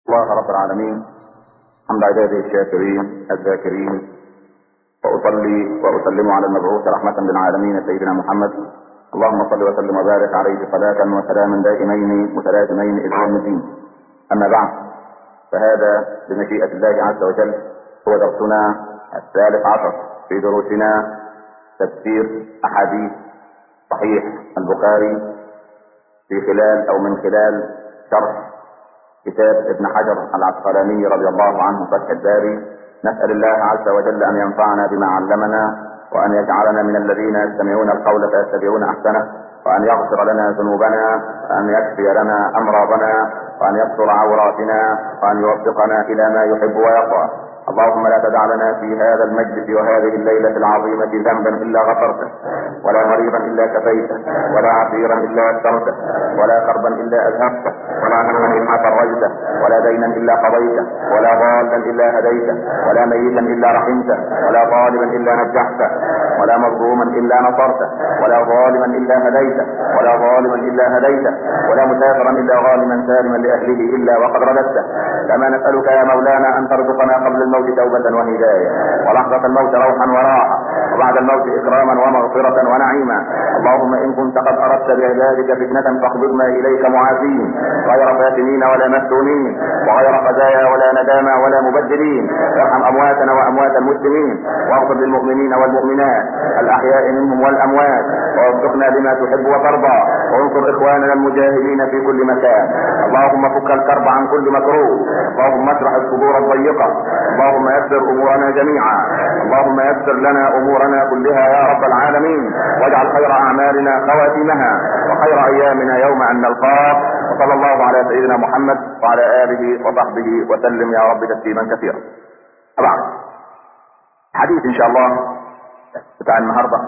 الله رب العالمين حمد عباده الشاكرين الذاكرين واصلي واسلم على المبعوث رحمه للعالمين سيدنا محمد اللهم صل وسلم وبارك عليه صلاه وسلاما دائمين متلازمين الى يوم الدين اما بعد فهذا بمشيئه الله عز وجل هو درسنا الثالث عشر في دروسنا تفسير احاديث صحيح البخاري في خلال او من خلال شرح كتاب ابن حجر العسقلاني رضي الله عنه فتح الباري نسأل الله عز وجل أن ينفعنا بما علمنا وأن يجعلنا من الذين يستمعون القول فيتبعون أحسنه وأن يغفر لنا ذنوبنا وأن يكفي لنا أمراضنا وأن يستر عوراتنا وأن يوفقنا إلى ما يحب ويرضى اللهم لا تدع لنا في هذا المجلس وهذه الليلة العظيمة ذنبا إلا غفرته ولا مريضا إلا كفيته ولا عسيرا إلا يسرته ولا كربا إلا أذهبته ولا هما إلا فرجته ولا دينا إلا قضيته ولا ضالا إلا هديته ولا ميتا إلا رحمته ولا طالبا إلا نجحته ولا مظلوما إلا نصرته ولا ظالما إلا هديته ولا ظالما إلا هديته ولا مسافرا إلا غانما سالما لأهله إلا وقد رددته كما نسألك يا مولانا أن ترزقنا قبل الموت توبة وهداية ولحظة الموت روحا وراحة وبعد الموت إكراما ومغفرة ونعيما اللهم إن كنت قد أردت بعبادك فتنة فاقبضنا إليك معافين غير فاتنين ولا مفتونين وغير خزايا ولا ندامى ولا مبدلين ارحم أمواتنا وأموات المسلمين واغفر للمؤمنين والمؤمنات الأحياء منهم والأموات ووفقنا لما تحب وترضى وانصر إخواننا المجاهدين في كل مكان اللهم فك الكرب عن كل مكروه اللهم اشرح الصدور الضيقة اللهم يسر أمورنا جميعا اللهم يسر لنا أمورنا كلها يا رب العالمين واجعل خير أعمالنا خواتمها وخير أيامنا يوم أن نلقاك وصلى الله على سيدنا محمد وعلى آله وصحبه وسلم يا رب تسليما كثيرا طبعا حديث إن شاء الله بتاع النهارده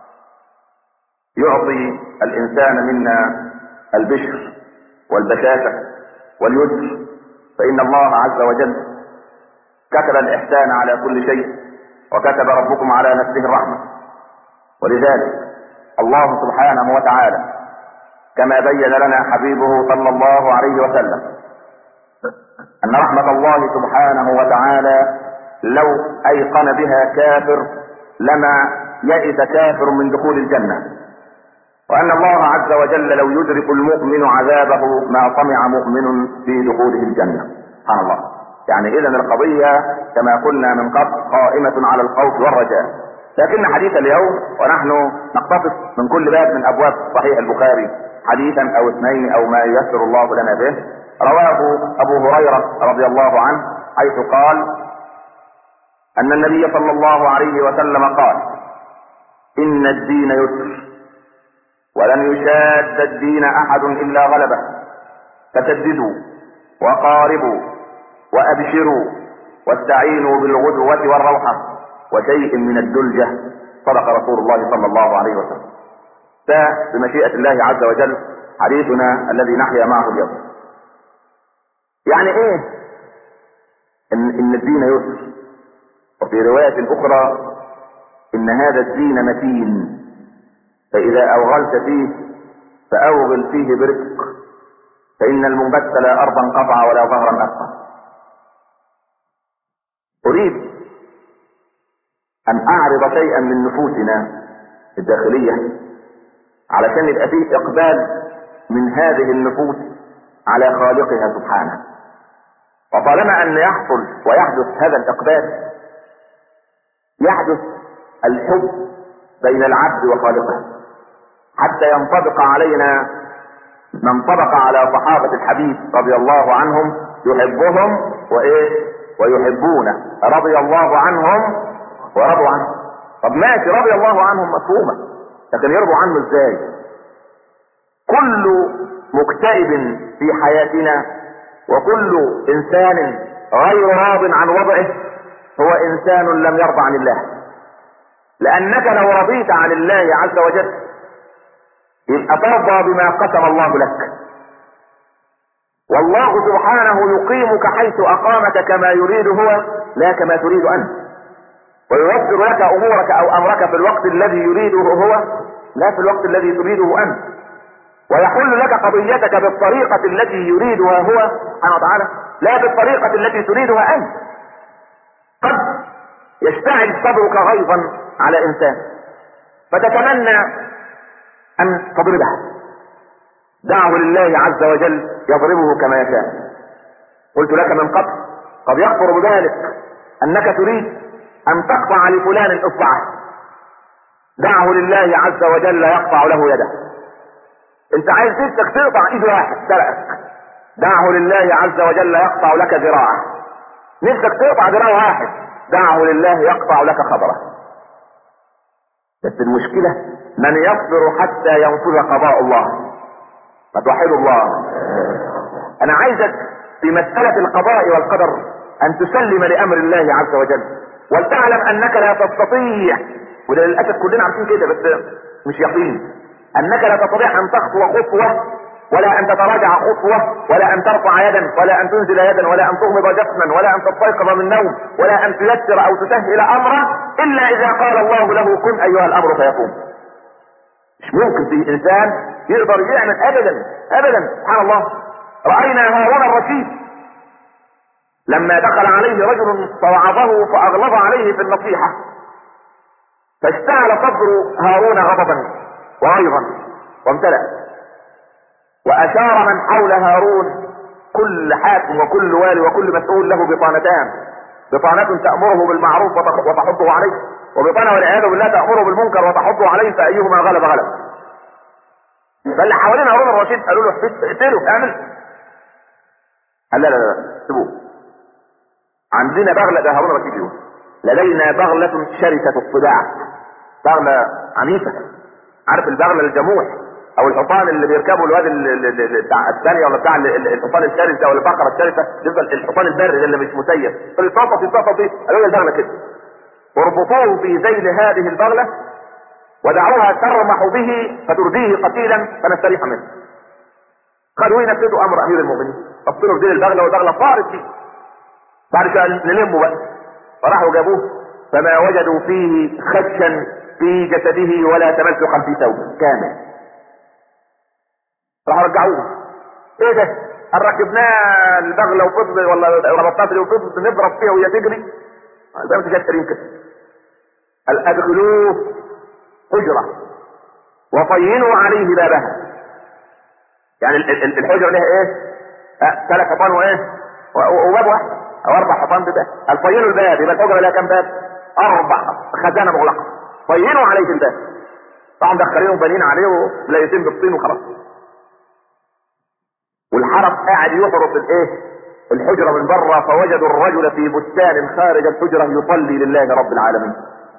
يعطي الإنسان منا البشر والبشاشة واليسر فإن الله عز وجل كتب الإحسان على كل شيء وكتب ربكم على نفسه الرحمة ولذلك الله سبحانه وتعالى كما بين لنا حبيبه صلى الله عليه وسلم أن رحمة الله سبحانه وتعالى لو أيقن بها كافر لما يئس كافر من دخول الجنة وأن الله عز وجل لو يدرك المؤمن عذابه ما طمع مؤمن في دخوله الجنة سبحان الله يعني إذا القضية كما قلنا من قبل قائمة على الخوف والرجاء لكن حديث اليوم ونحن نقتصد من كل باب من أبواب صحيح البخاري حديثا أو اثنين أو ما ييسر الله لنا به رواه أبو هريرة رضي الله عنه حيث قال أن النبي صلى الله عليه وسلم قال إن الدين يسر ولن يشاد الدين أحد إلا غلبه فسددوا وقاربوا وأبشروا واستعينوا بالغدوة والروحة وشيء من الدلجة صدق رسول الله صلى الله عليه وسلم بمشيئة الله عز وجل حديثنا الذي نحيا معه اليوم يعني ايه ان, إن الدين يسر وفي رواية اخرى ان هذا الدين متين فاذا اوغلت فيه فاوغل فيه برفق فان المنبت لا ارضا قطع ولا ظهرا ابقى اريد ان اعرض شيئا من نفوسنا الداخلية علشان يبقى فيه اقبال من هذه النفوس على خالقها سبحانه وطالما ان يحصل ويحدث هذا الاقبال يحدث الحب بين العبد وخالقه حتى ينطبق علينا ما انطبق على صحابة الحبيب رضي الله عنهم يحبهم وايه ويحبونه رضي الله عنهم ورضوا عنه طب ماشي رضي الله عنهم مفهومة لكن يرضوا عنه ازاي كل مكتئب في حياتنا وكل انسان غير راض عن وضعه هو انسان لم يرضى عن الله لانك لو رضيت عن الله عز وجل يبقى ترضى بما قسم الله لك والله سبحانه يقيمك حيث اقامك كما يريد هو لا كما تريد انت وييسر لك امورك او امرك في الوقت الذي يريده هو لا في الوقت الذي تريده انت ويحل لك قضيتك بالطريقة التي يريدها هو سبحانه وتعالى لا بالطريقة التي تريدها انت قد يشتعل صدرك غيظا على انسان فتتمنى ان تضربه دعه لله عز وجل يضربه كما يشاء قلت لك من قبل قد يخطر بذلك انك تريد ان تقطع لفلان اصبعه دعه لله عز وجل يقطع له يده انت عايز نفسك تقطع ايد واحد سرقك دعه لله عز وجل يقطع لك ذراعه نفسك تقطع ذراع واحد دعه لله يقطع لك خبره بس المشكلة من يصبر حتى ينفذ قضاء الله فتوحد الله انا عايزك في مسألة القضاء والقدر ان تسلم لامر الله عز وجل ولتعلم انك لا تستطيع وده للاسف كلنا عارفين كده بس مش يقين انك لا تستطيع ان تخطو خطوة ولا ان تتراجع خطوة ولا ان ترفع يدا ولا ان تنزل يدا ولا ان تغمض جسما ولا ان تستيقظ من النوم ولا ان تيسر او تسهل امرا الا اذا قال الله له كن ايها الامر فيكون مش ممكن في انسان يقدر يعمل ابدا ابدا سبحان الله راينا هارون الرشيد لما دخل عليه رجل فوعظه فاغلظ عليه في النصيحه فاشتعل صدر هارون غضبا وغيظا وامتلأ واشار من حول هارون كل حاكم وكل والي وكل مسؤول له بطانتان بطانة تأمره بالمعروف وتحضه عليه وبطانة والعياذ بالله تأمره بالمنكر وتحضه عليه فأيهما غلب غلب فاللي حوالين هارون الرشيد قالوا له اقتله اعمل قال لا لا لا سيبوه عندنا بغلة ده هارون الرشيد يقول لدينا بغلة شرسة الصداع بغلة عنيفة عارف البغلة الجموح او الحصان اللي بيركبه الواد بتاع الثانيه ولا بتاع الحصان الشرسه ولا البقره الشرسه يفضل الحصان البري اللي مش مسير فليتصفي يتصفي قالوا له البغله كده واربطوه في ذيل هذه البغله ودعوها ترمح به فترديه قتيلا فنستريح منه قالوا ينفذوا امر امير المؤمنين فصلوا في ذيل البغله والبغله صارت فيه بعد كده نلمه بقى فراحوا جابوه فما وجدوا فيه خدشا في جسده ولا تمسكا في ثوبه كامل راحوا رجعوه ايه ده قال ركبناه البغله وفضل ولا ربطات وفضل نضرب فيها وهي تجري زي ما تجي كريم كده قال ادخلوه حجره وطينوا عليه بابها يعني الحجره لها ايه ثلاث حيطان وايه وباب واحد او اربع حيطان بباب قال طينوا الباب يبقى الحجره لها كام باب اربع خزانه مغلقه طينوا عليه الباب طبعا مدخلينه وبانين عليه ولايتين بالطين وخلاص والحرس قاعد يحرس الايه الحجرة من بره فوجدوا الرجل في بستان خارج الحجرة يصلي لله رب العالمين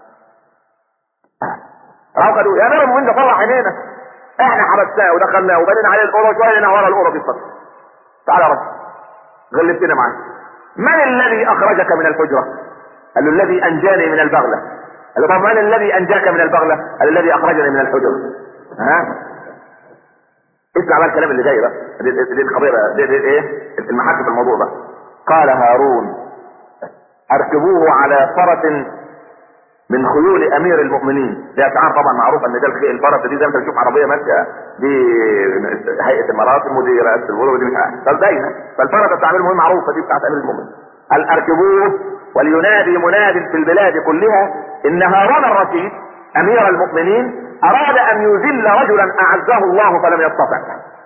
قالوا يا نرم وانت طلع عينينا احنا حبسناه ودخلناه وبنينا عليه الاوضه شويه هنا ورا الاوضه بيصلي تعال يا رب غلبتنا معاه من الذي اخرجك من الحجره قال له الذي انجاني من البغله قال له طب من الذي انجاك من البغله قال الذي اخرجني من الحجره ها اسمع بقى الكلام اللي جاي بقى دي, دي, دي القضيه بقى دي, دي, دي ايه المحك في الموضوع ده قال هارون اركبوه على فرس من خيول امير المؤمنين دي اسعار طبعا معروف ان ده الخيل الفرس دي زي ما انت تشوف عربيه ماشيه دي هيئه المراسم ودي رئاسه الغرب ودي مش عارف فالباينه فالفرس بتاع امير المؤمنين معروفه دي بتاعت امير المؤمنين قال اركبوه ولينادي مناد في البلاد كلها ان هارون الرشيد امير المؤمنين اراد ان يذل رجلا اعزه الله فلم يستطع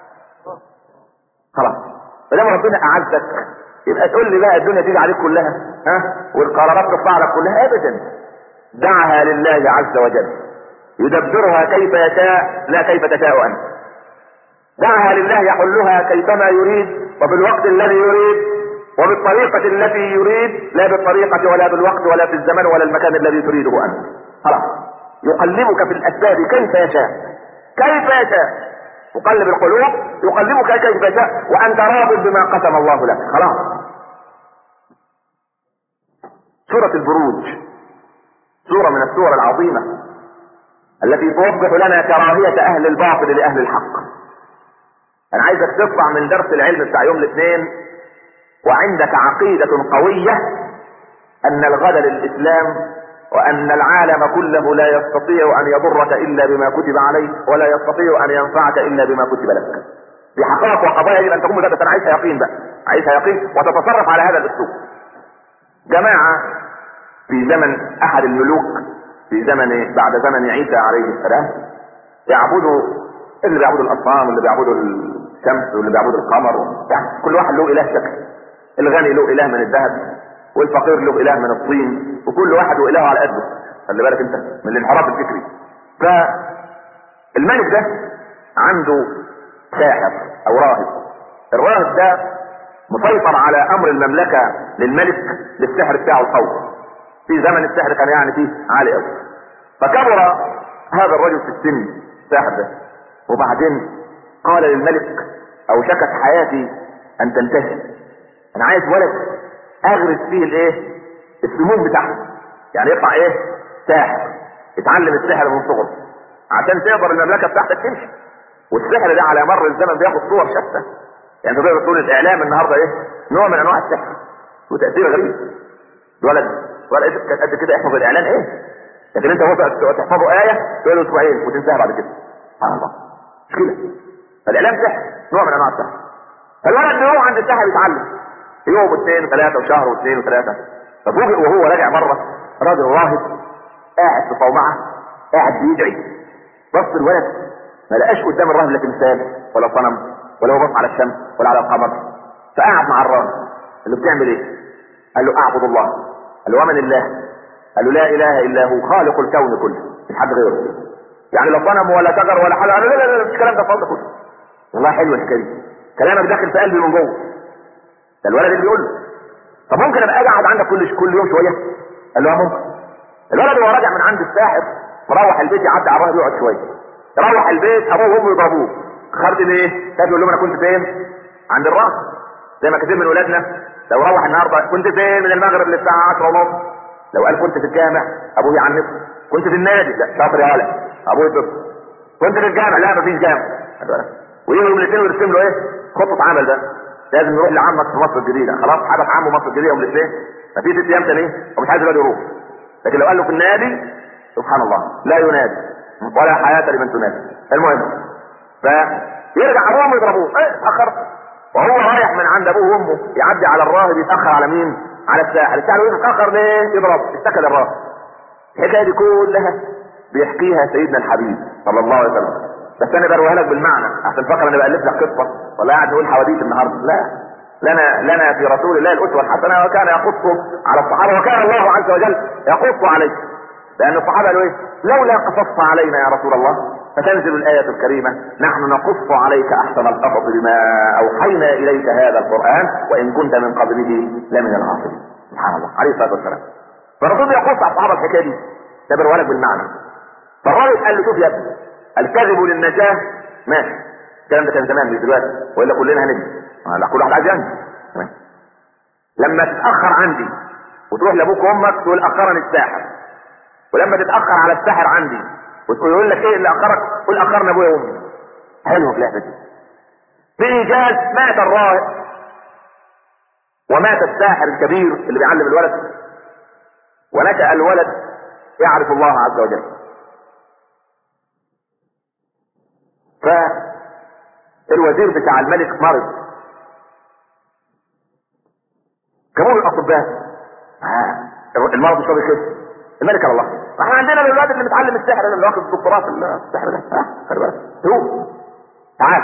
خلاص فلما ربنا اعزك يبقى تقول لي بقى الدنيا تيجي عليك كلها ها والقرارات تطلع لك كلها ابدا دعها لله عز وجل يدبرها كيف يشاء لا كيف تشاء انت دعها لله يحلها كيفما يريد وبالوقت الذي يريد وبالطريقة التي يريد لا بالطريقة ولا بالوقت ولا في الزمن ولا المكان الذي تريده انت خلاص يقلبك في الاسباب كيف يشاء كيف يشاء يقلب القلوب يقلبك كيف يشاء وانت راض بما قسم الله لك خلاص سورة البروج سورة من السور العظيمة التي توضح لنا كراهية اهل الباطل لاهل الحق انا عايزك تطلع من درس العلم بتاع يوم الاثنين وعندك عقيدة قوية ان الغد للاسلام وان العالم كله لا يستطيع ان يضرك الا بما كتب عليك ولا يستطيع ان ينفعك الا بما كتب لك دي حقائق وقضايا دي ان تكون مجرد انا عايزها يقين بقى عايزها يقين وتتصرف على هذا الاسلوب جماعة في زمن احد الملوك في زمن بعد زمن عيسى عليه السلام يعبدوا اللي بيعبدوا الاصنام واللي بيعبدوا الشمس واللي بيعبدوا القمر يعني كل واحد له اله شكل الغني له اله من الذهب والفقير له اله من الطين وكل واحد له اله على قده خلي بالك انت من الانحراف الفكري فالملك ده عنده ساحر او راهب الراهب ده مسيطر على امر المملكة للملك للسحر بتاعه القوي في زمن السحر كان يعني فيه عالي قوي فكبر هذا الرجل في السن الساحر ده وبعدين قال للملك او شكت حياتي ان تنتهي انا عايز ولد اغرس فيه الايه السموم بتاعته يعني يطلع ايه ساحر يتعلم السحر من صغره عشان تقدر المملكه بتاعتك تمشي والسحر ده على مر الزمن بياخد صور شتى يعني تقدر تقول الاعلام النهارده ايه نوع من انواع السحر وتاثير غريب الولد ولد كانت قد كده يحفظ الاعلان ايه لكن انت هو تحفظه ايه تقول له اسبوعين وتنساها بعد كده سبحان الله مش كده فالاعلام سحر نوع من انواع السحر فالولد بيروح عند السحر يتعلم يوم واثنين وثلاثه وشهر واثنين وثلاثه ففوجئ وهو راجع مره راجل راهب قاعد في صومعه قاعد بيدعي بص الولد ما لقاش قدام الراهب لا تمثال ولا صنم ولا هو بص على الشمس ولا على القمر فقعد مع الراهب قال له بتعمل ايه؟ قال له اعبد الله قال له ومن الله؟ قال له لا اله الا هو خالق الكون كله مش حد غيره يعني لا صنم ولا شجر ولا حاجه قال له لا لا لا مش الكلام ده فاضي كله والله حلو الحكايه دي كلامك داخل في قلبي من جوه ده الولد اللي بيقول له طب ممكن ابقى اجي اقعد عندك كل كل يوم شويه قال له اه ممكن الولد وهو راجع من عند الساحر مروح البيت يعدي على الراهب يقعد شويه يروح البيت ابوه وامه يضربوه خرج ليه؟ كان يقول لهم انا كنت فين؟ عند الراس زي ما كتير من ولادنا لو روح النهارده كنت فين من المغرب للساعه 10 ونص لو قال كنت في الجامع ابوه يعنفه كنت في النادي لا شاطر يا ولد ابوه يتصل كنت في الجامع لا مفيش جامع ويجوا الاثنين ويرسم له ايه؟ خطه عمل بقى لازم يروح لعمك في مصر الجديده خلاص حدث عمه مصر الجديده يوم الاثنين مفيش ست ايام تاني ومش عايز الواد يروح لكن لو قال له في النادي سبحان الله لا ينادي ولا حياه لمن تنادي المهم فيرجع ابوهم يضربوه ايه اتاخرت وهو رايح من عند ابوه وامه يعدي على الراهب يتاخر على مين؟ على الساحل الساحل يقول اتاخر ليه؟ يضرب اتكل الراهب الحكايه دي كلها بيحكيها سيدنا الحبيب صلى الله عليه وسلم بس انا برويها لك بالمعنى عشان فاكر انا بالف لك قصه ولا قاعد نقول حواديت النهارده لا لنا لنا في رسول الله الاسوه الحسنه وكان يقص على الصحابه وكان الله عز وجل يقص عليه لان الصحابه قالوا ايه لولا قصصت علينا يا رسول الله فتنزل الآية الكريمة نحن نقص عليك أحسن القصص بما أوحينا إليك هذا القرآن وإن كنت من قبله لمن الغافلين سبحان الله عليه الصلاة والسلام فالرسول يقص على الصحابة الحكاية دي تبر لك بالمعنى فالراجل قال له شوف يا ابني الكذب للنجاة ماشي الكلام ده كان زمان مش دلوقتي والا كلنا هنجي لا كل واحد عايز ينجي لما تتاخر عندي وتروح لابوك وامك تقول اخرني الساحر ولما تتاخر على الساحر عندي وتقول يقول لك ايه اللي اخرك قول اخرنا ابويا وامي حلو في اللعبه دي في ايجاز مات الراهب ومات الساحر الكبير اللي بيعلم الولد ونشا الولد يعرف الله عز وجل فالوزير بتاع الملك مرض جابوا الاطباء آه. المرض مش راضي كده الملك على الله احنا عندنا الولاد اللي متعلم السحر اللي واخد الدكتوراه في السحر ده ها خلي بالك هو تعال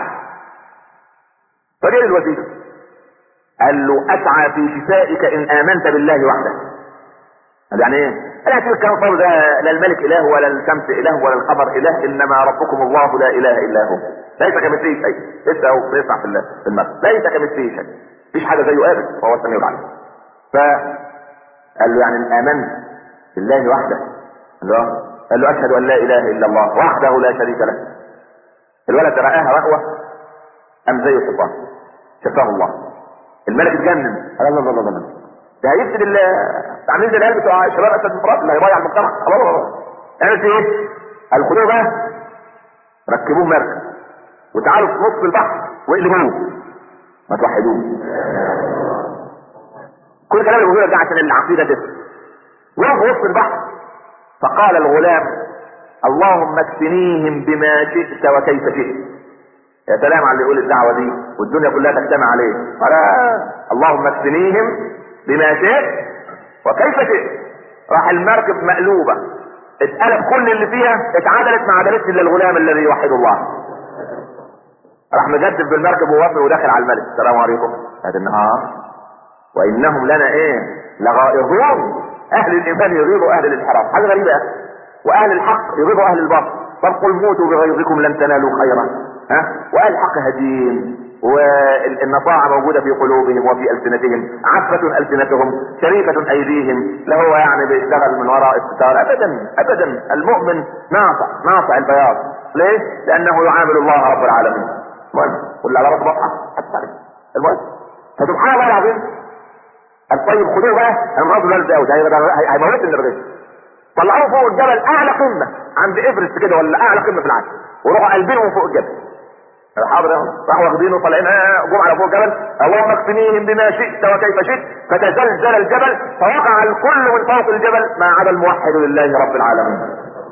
فجاء الوزير قال له اسعى في شفائك ان امنت بالله وحده قال يعني ايه؟ قال هتقول الكلام فاضي ده لا الملك اله ولا الشمس اله ولا القمر اله انما ربكم الله لا اله الا هو ليس كمثله شيء لسه هو بيسمع في الله في المثل ليس كمثله شيء مفيش حاجه زيه ابدا وهو السميع العليم فقال له يعني ان امنت بالله وحده قال له قال له اشهد ان لا اله الا الله وحده لا شريك له الولد رآها رأوة ام زي الشيطان شفاه الله الملك اتجنن قال الله الله الله الله ده هيفسد عاملين زي العيال بتوع شباب اسد الفرات اللي هيضيع المجتمع الله الله الله عملت ايه؟ قال خدوه بقى ركبوه مركب وتعالوا في نص البحر واقلبوه ما توحدوه كل كلام اللي ده عشان العقيده تفهم وقف وسط البحر فقال الغلام اللهم اكفنيهم بما شئت وكيف شئت يا سلام على اللي يقول الدعوه دي والدنيا كلها تجتمع عليه قال اللهم اكفنيهم بما شئت وكيف شئت راح المركب مقلوبه اتقلب كل اللي فيها اتعدلت ما عدلتش الا الغلام الذي يوحد الله راح مجدد بالمركب ووافق وداخل على الملك السلام عليكم هذا النهار وانهم لنا ايه لغائظون اهل الايمان يغيظوا اهل الانحراف حاجه غريبه واهل الحق يغيظوا اهل الباطل طب قل موتوا بغيظكم لن تنالوا خيرا ها واهل الحق هدين والنطاعة موجودة في قلوبهم وفي ألسنتهم عفة ألسنتهم شريفة أيديهم لا هو يعني بيشتغل من وراء الستار أبدا أبدا المؤمن ناصع ناصع البياض ليه؟ لأنه يعامل الله رب العالمين المهم كل على رب بطحة المهم فسبحان الله العظيم الطيب خدوه بقى انا مرض الولد قوي هيموتني الرغيف طلعوه فوق الجبل اعلى قمه عند ايفرست كده ولا اعلى قمه في العالم وروحوا قلبينهم فوق الجبل حاضر راحوا واخدينه وطالعين جم على فوق الجبل اللهم اكفنيهم بما شئت وكيف شئت فتزلزل الجبل فوقع الكل من فوق الجبل ما عدا الموحد لله رب العالمين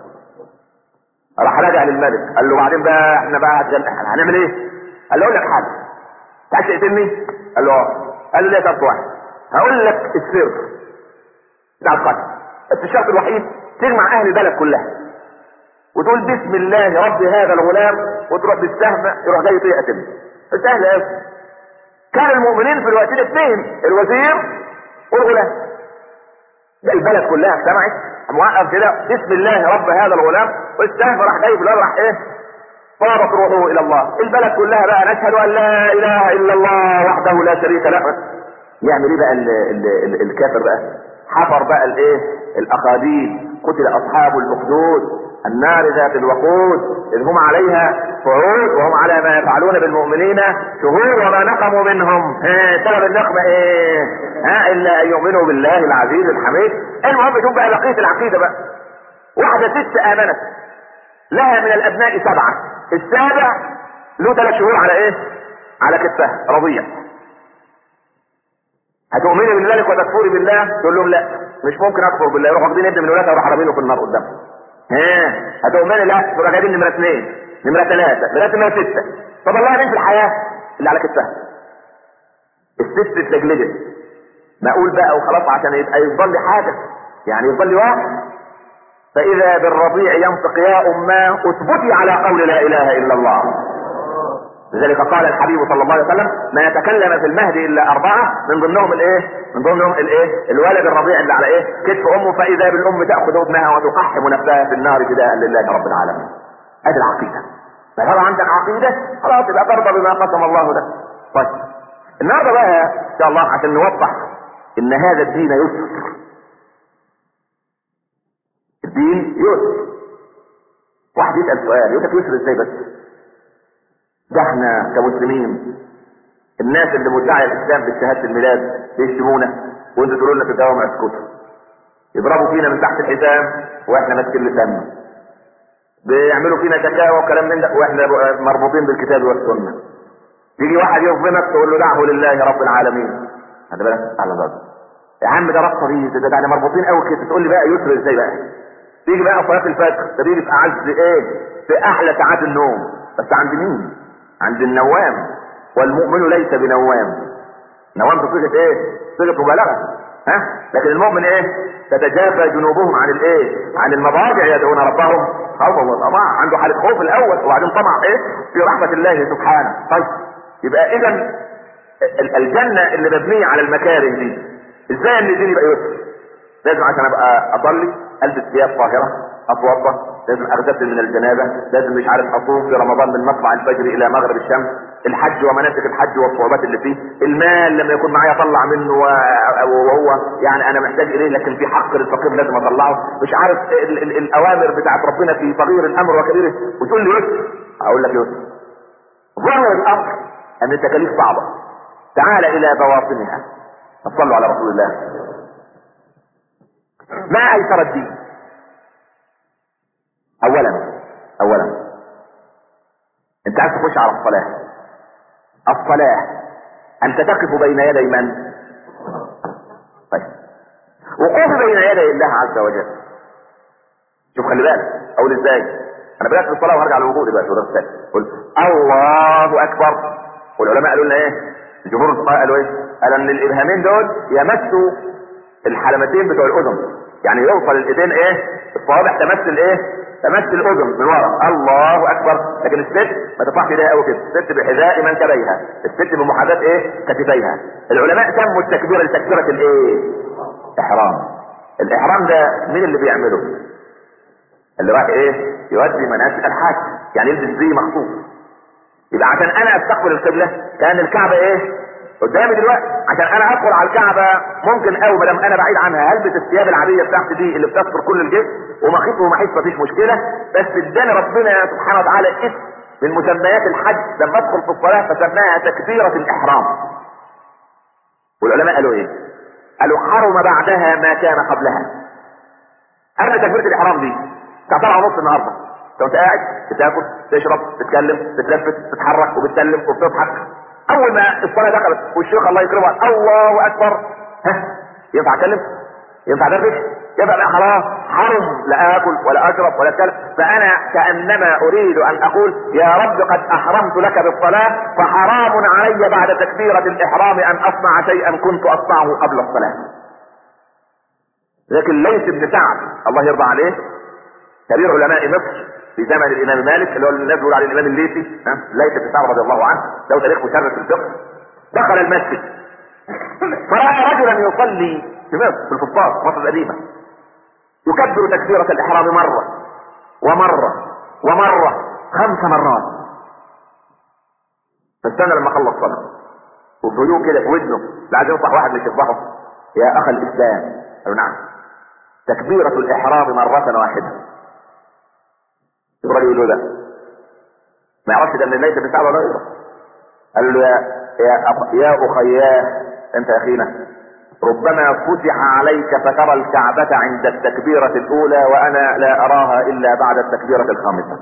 راح رجع للملك قال له بعدين بقى احنا بقى هنعمل ايه؟ قال له اقول لك حاجه تعال تقتلني؟ قال له اه قال له ليه طب واحد هقول لك السر بتاع القتل بس الشرط الوحيد تجمع اهل البلد كلها وتقول بسم الله رب هذا الغلام وتروح بالسهم يروح جاي يقتل سهل قوي كان المؤمنين في الوقت ده اثنين الوزير والغلام ده البلد كلها اجتمعت موقف كده بسم الله رب هذا الغلام والسهم راح جاي في الارض راح ايه طابت روحه الى الله البلد كلها بقى نشهد ان لا اله الا الله وحده لا شريك له يعمل ايه بقى ال ال ال الكافر بقى حفر بقى الايه الاقاديم قتل اصحاب الاخدود النار ذات الوقود اذ هم عليها قعود وهم على ما يفعلون بالمؤمنين شهود وما نقموا منهم سبب النقمة ايه ها الا ان يؤمنوا بالله العزيز الحميد المهم شوف بقى بقية العقيدة بقى واحدة ست امنت لها من الابناء سبعة السابع له ثلاث شهور على ايه على كتفها رضيع هتؤمني بذلك وتكفري بالله تقول لهم لا مش ممكن اكفر بالله يروحوا واخدين ابن من ولادها وراح رامينه في النار قدامهم ها هتؤمني لا تروح جايبين نمره اثنين نمره ثلاثه نمره نمره سته طب الله مين في الحياه اللي على كتفها الست اتلجلجت ما اقول بقى وخلاص عشان يبقى يفضل لي حاجه يعني يفضل لي واحد فاذا بالرضيع ينطق يا اماه اثبتي على قول لا اله الا الله لذلك قال الحبيب صلى الله عليه وسلم ما يتكلم في المهد الا اربعه من ضمنهم الايه؟ من ضمنهم الايه؟ الولد الرضيع اللي على ايه؟ كتف امه فاذا بالام تاخذ ابنها وتقحم نفسها في النار فداء لله رب العالمين. ادي العقيده. فهل عندك عقيده؟ خلاص يبقى ترضى بما قسم الله لك. طيب. النهارده بقى ان شاء الله عشان نوضح ان هذا الدين يسر. الدين يسر. واحد يسال سؤال يقول لك يسر ازاي بس؟ ده احنا كمسلمين الناس اللي مدعي الاسلام بشهاده الميلاد بيشتمونا وانتوا تقولوا لنا تداوم اسكتوا يضربوا فينا من تحت الحزام واحنا ماسكين لساننا بيعملوا فينا شكاوى وكلام من ده واحنا مربوطين بالكتاب والسنه يجي واحد يظلمك تقول له دعه لله رب العالمين هذا بالك على ذلك يا عم ده رب طريق ده, ده يعني مربوطين قوي كده تقول لي بقى يسر ازاي بقى تيجي بقى صلاه الفجر ده بيجي في اعز ايه في احلى ساعات النوم بس عند مين عند النوام والمؤمن ليس بنوام نوام بصيغه ايه صيغه مبالغه ها لكن المؤمن ايه تتجافى جنوبهم عن الايه عن المضاجع يدعون ربهم خوفا وطمعا عنده حاله خوف الاول وبعدين طمع ايه في رحمه الله سبحانه طيب يبقى اذا الجنه اللي مبنيه على المكاره دي ازاي ان الدين يبقى يسر لازم عشان ابقى اصلي البس ثياب طاهره اتوضا لازم اغتسل من الجنابه لازم مش عارف اصوم في رمضان من مطلع الفجر الى مغرب الشمس الحج ومناسك الحج والصعوبات اللي فيه المال لما يكون معايا اطلع منه وهو يعني انا محتاج اليه لكن في حق للفقير لازم اطلعه مش عارف ال ال الاوامر بتاعت ربنا في صغير الامر وكبيره وتقول لي يسر اقول لك يسر ظاهر الامر ان التكاليف صعبه تعال الى بواطنها صلوا على رسول الله ما ايسر الدين اولا اولا انت عايز تخش على الصلاة الصلاة انت تقف بين يدي من طيب وقوف بين يدي الله عز وجل شوف خلي بالك اقول ازاي انا انا بدات الصلاه وهرجع للوضوء دلوقتي وده الثاني قلت الله اكبر والعلماء قالوا لنا ايه الجمهور الفقهاء قالوا ايه قال ان الابهامين دول يمسوا الحلمتين بتوع الاذن يعني يوصل الايدين ايه الصوابع تمثل ايه تمثل الاذن من ورا الله اكبر لكن الست ما ترفعش ايديها قوي كده الست بحذاء منكبيها الست بمحاذاه ايه كتفيها العلماء سموا التكبيره لتكبيره الايه احرام الاحرام ده مين اللي بيعمله اللي راح ايه يؤدي مناسك الحج يعني يلبس زي مخصوص يبقى عشان انا استقبل القبله كان الكعبه ايه قدامي دلوقتي عشان انا ادخل على الكعبه ممكن قوي ما دام انا بعيد عنها هلبس الثياب العاديه بتاعتي دي اللي بتستر كل الجسم ومخيط ومحيط مفيش مشكله بس اداني ربنا سبحانه وتعالى اسم من مسميات الحج لما ادخل في الصلاه فسماها تكبيره الاحرام والعلماء قالوا ايه؟ قالوا حرم بعدها ما كان قبلها قبل تكبيره الاحرام دي الساعه 7 ونص النهارده انت قاعد بتاكل تشرب تتكلم تتلفت تتحرك وبتسلم وبتضحك اول ما الصلاه دخلت والشيخ الله يكرمه الله اكبر ها ينفع اتكلم ينفع ادردش يبقى لا خلاص حرم لا اكل ولا اشرب ولا اتكلم فانا كانما اريد ان اقول يا رب قد احرمت لك بالصلاه فحرام علي بعد تكبيره الاحرام ان اصنع شيئا كنت اصنعه قبل الصلاه لكن ليس بن سعد الله يرضى عليه كبير علماء مصر في زمن الامام مالك اللي هو الناس بيقول عليه الامام الليثي ليس بن سعد رضي الله عنه له تاريخ مشرف في الفقه دخل المسجد فراى رجلا يصلي في مصر في الفطاط مصر القديمه يكبر تكبيرة الإحرام مرة ومرة ومرة خمس مرات فاستنى لما خلص صلاة وبهدوء كده في ودنه لا عايز ينصح واحد مش يصحه يا أخ الإسلام قالوا نعم تكبيرة الإحرام مرة واحدة الراجل يقول له لا ما يعرفش ده من ليس بسعب ولا غيره قال له يا يا أخ يا أخياه أنت أخينا ربما فتح عليك فترى الكعبة عند التكبيرة الأولى وأنا لا أراها إلا بعد التكبيرة الخامسة.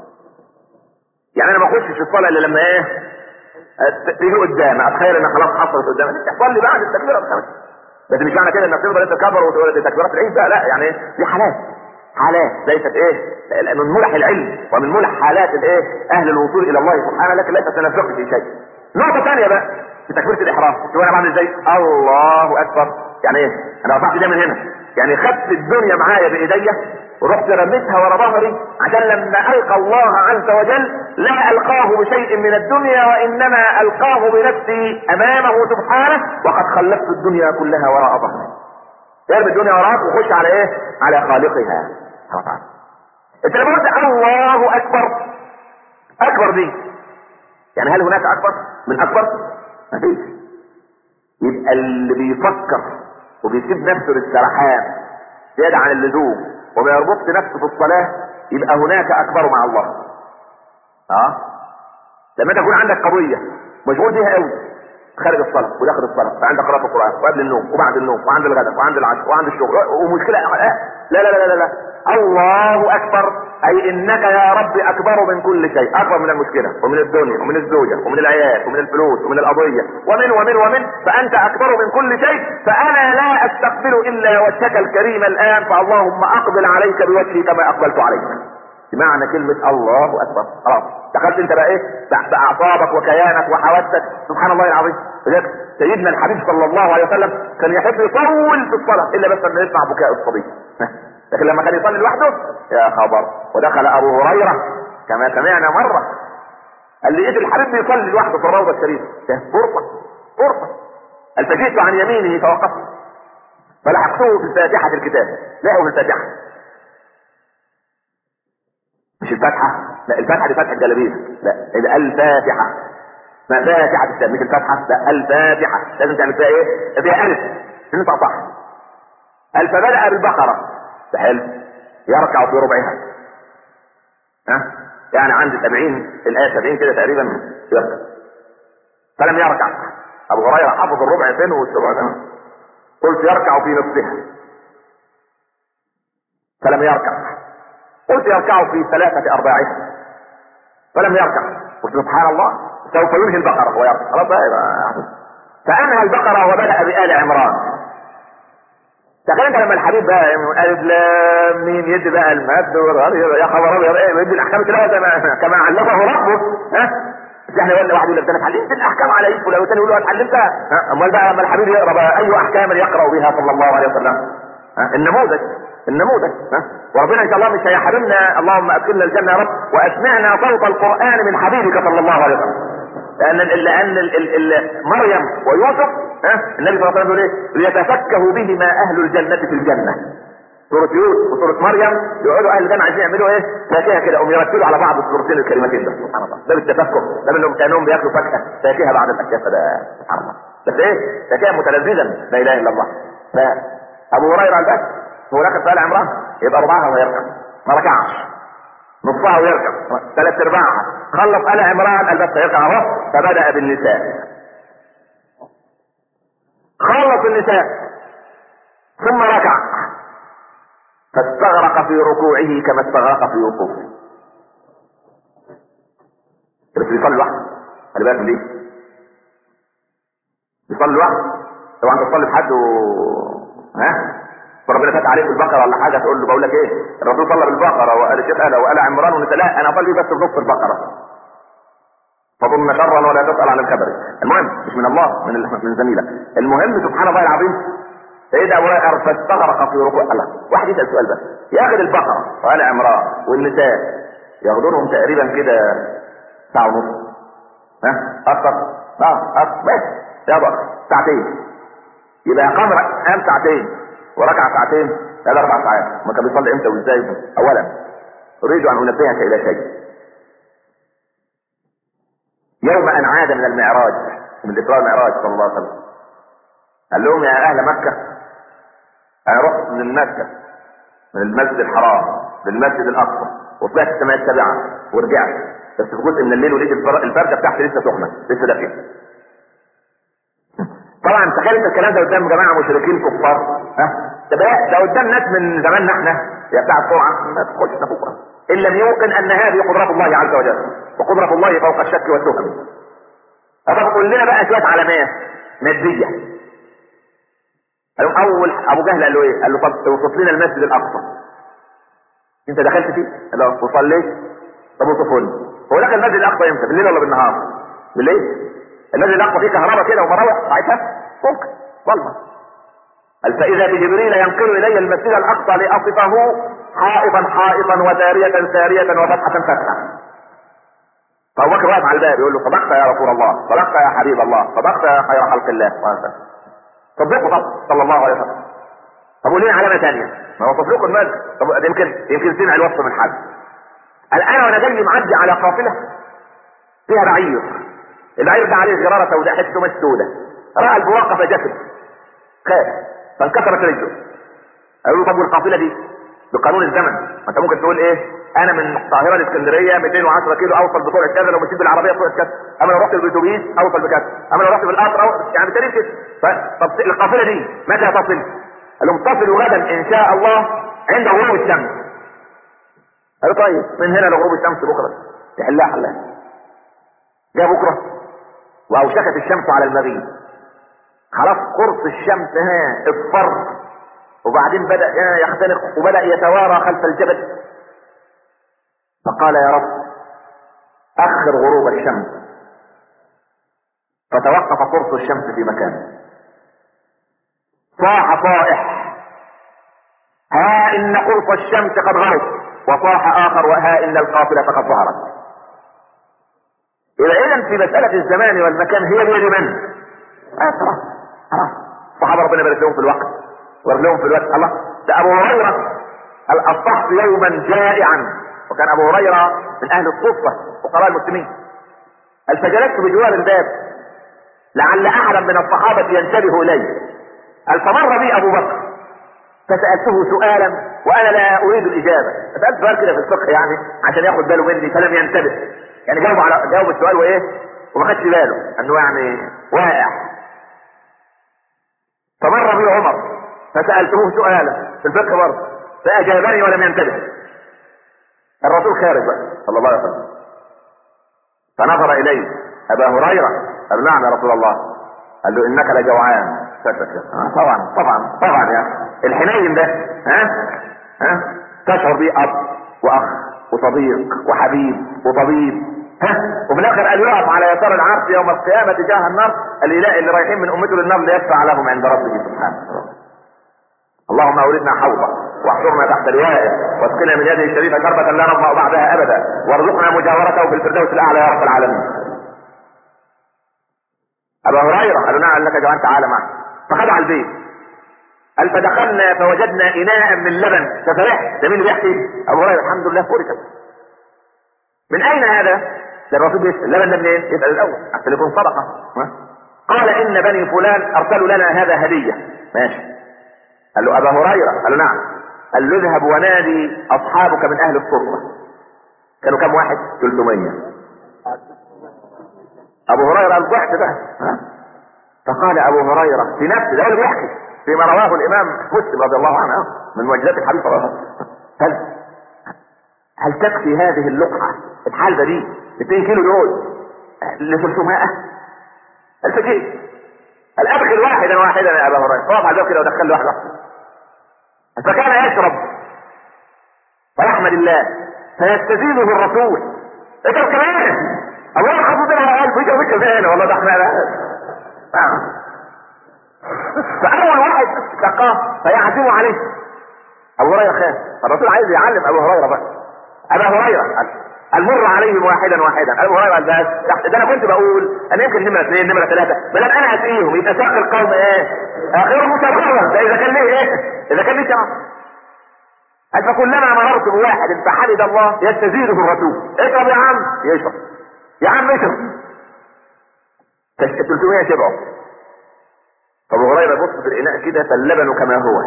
يعني أنا ما أخشش في الصلاة إلا لما إيه؟ تيجي قدامي أتخيل إن خلاص حصلت قدامي تحصل لي بعد التكبيرة الخامسة. بس مش معنى كده إنك تفضل أنت تكبر وتقول دي تكبيرات العيد بقى لا يعني دي حالات حالات ليست ايه من ملح العلم ومن ملح حالات الايه اهل الوصول الى الله سبحانه لكن ليست من الفقه في شيء نقطة ثانية بقى في تكبيرة الإحرام شوف أنا بعمل إزاي الله أكبر يعني إيه أنا رفعت ده من هنا يعني خدت الدنيا معايا بإيديا ورحت رميتها ورا ظهري عشان لما ألقى الله عز وجل لا ألقاه بشيء من الدنيا وإنما ألقاه بنفسي أمامه سبحانه وقد خلفت الدنيا كلها وراء ظهري ارمي الدنيا وراك وخش على إيه على خالقها سبحانه وتعالى انت لما قلت الله أكبر أكبر دي يعني هل هناك اكبر من اكبر ما فيش يبقى اللي بيفكر وبيسيب نفسه للسرحان زيادة عن اللزوم وما يربطش نفسه في الصلاة يبقى هناك اكبر مع الله اه لما تكون عندك قضية مشغول بيها قوي خارج الصلاة وداخل الصلاة وعند قراءة القرآن وقبل النوم وبعد النوم وعند الغداء وعند العشاء وعند الشغل ومشكلة لا لا لا لا لا الله أكبر أي إنك يا رب أكبر من كل شيء أكبر من المشكلة ومن الدنيا ومن الزوجة ومن العيال ومن الفلوس ومن القضية ومن ومن ومن فأنت أكبر من كل شيء فأنا لا أستقبل إلا وجهك الكريم الآن فاللهم أقبل عليك بوجهي كما أقبلت عليك بمعنى كلمة الله أكبر خلاص دخلت انت بقى ايه بأعصابك وكيانك وحواسك سبحان الله العظيم لذلك سيدنا الحبيب صلى الله عليه وسلم كان يحب يطول في الصلاة إلا بس لما يسمع بكاء الصبي لكن لما كان يصلي لوحده يا خبر ودخل أبو هريرة كما سمعنا مرة قال لي ايه الحبيب بيصلي لوحده في الروضة الشريفة فرصة فرصة التجيت عن يمينه فوقفت فلحقته في فاتحة الكتاب لقوا في الفاتحة مش الفاتحة لا الفاتحة دي فتحة جلابية لا ده الفاتحة ما فاتحة الكتاب مش الفاتحة لا الفاتحة لازم تعمل فيها ايه فيها ألف تنطق صح قال فبدأ بالبقرة ده حلو يركع في ربعها ها يعني عند 70 الآية 70 كده تقريبا يركع فلم يركع أبو هريرة حفظ الربع فين والسبع ده قلت يركع في نصفها فلم يركع قلت يركع في ثلاثة أرباعها فلم يركع قلت سبحان الله سوف ينهي البقرة ويركع خلاص بقى فأنهى البقرة وبدأ بآل عمران تخيل انت لما الحبيب بقى الف لام مين يدي بقى المد والغير يا خبر ابيض ايه يدي الاحكام كلها كما كما علمه ربه ها مش احنا ولا واحد يقول لك ده انا اتعلمت الاحكام على ايد ولو تاني يقول له اتعلمتها ها امال بقى لما الحبيب يقرا بقى اي احكام يقرا بها صلى الله عليه وسلم ها النموذج النموذج ها وربنا ان شاء الله مش هيحرمنا اللهم ادخلنا الجنه يا رب واسمعنا صوت القران من حبيبك صلى الله عليه وسلم لان لان ال- ال- ال- مريم ويوسف ها النبي صلى الله عليه وسلم يقول ايه ليتفكه بهما اهل الجنه في الجنه سورة يوسف وسورة مريم يقعدوا اهل الجنة عايزين يعملوا ايه؟ فاكهة كده هم يرتلوا على بعض السورتين الكلمتين ده سبحان الله ده بالتفكه ده منهم كانهم بياكلوا فاكهة فاكهة بعد الفاكهة ده سبحان الله بس ايه؟ فاكهة متلذذا لا اله الا الله فابو هريرة قال بس هو داخل في ال عمران يبقى ربعها ويركب ما ركعش نصها ويركب ثلاث ارباعها خلص ال عمران قال بس يركع اهو فبدا بالنساء خلص النساء ثم ركع فاستغرق في ركوعه كما استغرق في وقوفه بس بيصلي لوحده خلي بالك من دي بيصلي لوحده طبعا انت تصلي بحد و... ها فربنا فتح عليك البقره ولا حاجه تقول له بقول لك ايه الرسول صلى بالبقره وقال الشيخ قال وقال عمران ونسى لا انا اصلي بس بنص البقره فظن شرا ولا تسال عن الكبر المهم مش من الله من ال- من زميلك المهم سبحان الله العظيم سيدنا ابو هريره فاستغرق في ركوع الله واحد يسال سؤال بس ياخد البقره وقال عمران والنساء ياخدونهم تقريبا كده ساعه ونص ها اكتر اه اكتر بس يا بقى ساعتين يبقى قام قام ساعتين وركع ساعتين هذا اربع ساعات ما كان بيصلي امتى وازاي اولا اريد ان انبهك الى شيء يوم ان عاد من المعراج من الاسراء والمعراج صلى الله عليه وسلم قال لهم يا اهل مكه انا رحت من مكه من المسجد الحرام للمسجد الاقصى وطلعت السماء السابعه ورجعت بس في جزء من الليل ولقيت الفر- الفرده بتاعتي لسه سخنه لسه دافيه طبعا تخيل انت الكلام ده قدام جماعه مشركين كفار ها ده بقى- ده قدام ناس من زماننا احنا يا بتاع السرعه ما تخش بكره ان لم يوقن ان هذه قدرة الله عز وجل وقدرة الله فوق الشك والتهم طب قول لنا بقى شويه علامات ماديه قال لهم اول ابو جهل قال له ايه؟ قال له طب توصف لنا المسجد الاقصى انت دخلت فيه؟ قال له وصليت طب اوصفه لي هو دخل المسجد الاقصى امتى؟ بالليل ولا بالنهار؟ بالليل المسجد الاقصى فيه كهرباء كده ومراوح ساعتها ممكن ظلمه قال فاذا بجبريل ينقل الي المسجد الاقصى لاصفه حائطا حائطا وساريه ساريه وفتحه فتحه فابو بكر واقف على الباب يقول له صدقت يا رسول الله صدقت يا حبيب الله صدقت يا خير خلق الله صلى الله عليه وسلم صدقه طب صلى الله عليه وسلم طب وليه علامه ثانيه ما هو تصديق المال طب يمكن يمكن سمع الوصف من حد قال انا وانا جاي معدي على قافله فيها بعير البعير ده عليه غراره سوداء حته مش سوداء راى البواقه فجسد خاف فانكسرت رجله قالوا له طب والقافله دي بقانون الزمن ما انت ممكن تقول ايه انا من القاهره لاسكندريه 210 كيلو اوصل بسرعه كذا لو مشيت بالعربيه سرعه كذا اما لو رحت بالاتوبيس اوصل بكذا اما لو رحت بالقطر أو... يعني بالتالي كده ف- طب القافله دي متى تصل؟ قال لهم تصل غدا ان شاء الله عند غروب الشمس قالوا طيب من هنا لغروب الشمس بكره يحلها حلها جاء بكره واوشكت الشمس على المغيب خلاص قرص الشمس ها اصفر وبعدين بدأ يختنق وبدأ يتوارى خلف الجبل فقال يا رب أخر غروب الشمس فتوقف قرص الشمس في مكانه صاح صائح ها إن قرص الشمس قد غرب وصاح آخر وها إن القافلة قد ظهرت إذا إذا في مسألة الزمان والمكان هي بيد من؟ آه خلاص خلاص صحابة ربنا يبارك لهم في الوقت ويبارك لهم في الوقت الله ده أبو هريرة قال أصبحت يوما جائعا وكان أبو هريرة من أهل الصفة فقراء المسلمين قال فجلست بجوار الباب لعل أحدا من الصحابة ينتبه إلي قال فمر بي أبو بكر فسألته سؤالا وأنا لا أريد الإجابة سألت سؤال كده في الفقه يعني عشان ياخد باله مني فلم ينتبه يعني جاوب على جاوب السؤال وإيه وما خدش باله أنه يعني واقع فمر بي عمر فسألته سؤالا في الفقه برضه فأجابني ولم ينتبه الرسول خارج بقى صلى الله عليه وسلم فنظر إليه أبا هريرة قال نعم يا رسول الله قال له إنك لجوعان سكت آه طبعا طبعا طبعا يا أخي الحنين ده ها ها تشعر بيه اب واخ وصديق وحبيب وطبيب ها وفي الاخر قال يقف على يسار العرش يوم القيامه تجاه النار الاله اللي رايحين من امته للنار ليشفع لهم عند ربه سبحانه اللهم اوردنا حوضه واحشرنا تحت لوائه واسقنا من يده الشريفه شربة لا نظمأ بعدها ابدا وارزقنا مجاورته في الفردوس الاعلى يا رب العالمين. ابا هريره قالوا نعم لك جوان تعالى معنا فخدوا على البيت قال فدخلنا فوجدنا اناء من لبن ففرحت ده مين اللي بيحكي؟ ابو هريره الحمد لله فرجت من اين هذا؟ ده الرسول بيسال اللبن ده منين؟ يسال الاول عشان يكون صدقه ها؟ قال ان بني فلان ارسلوا لنا هذا هديه ماشي قال له ابا هريره قال له نعم قال له اذهب ونادي اصحابك من اهل الصفه كانوا كم واحد 300 ابو هريره قال ضحك بقى ها؟ فقال ابو هريره في نفسه ده هو اللي بيحكي فيما رواه الامام مسلم رضي الله عنه من معجزات الحديث صلى الله عليه وسلم هل هل تكفي هذه اللقعه الحلبه دي 200 كيلو دول ل 300 الفجير قال ادخل واحدا واحدا يا ابا هريره اقف على الباب كده ودخل له واحد واحد فكان يشرب ويحمد الله فيستزيده الرسول اشرب كمان الله خطوط لها قلب وجه وجه فين والله ده احنا فاول واحد سقاه فيعزم عليه ابو هريره خاف الرسول عايز يعلم ابو هريره بقى ابا هريره المر عليهم واحدا واحدا ابو هريره قال بس ده انا كنت بقول انا يمكن نمره اثنين نمره ثلاثه ما دام انا اسقيهم يبقى ساق القوم ايه؟ اخرهم متفرغ ده اذا كان ليه ايه؟ اذا كان ليه شرف قال فكلما مررت بواحد فحمد الله يستزيده الرسول اشرب يا عم يشرب يا عم اشرب 300 شبعوا فابو هريره يبص في الاناء كده فاللبن كما هو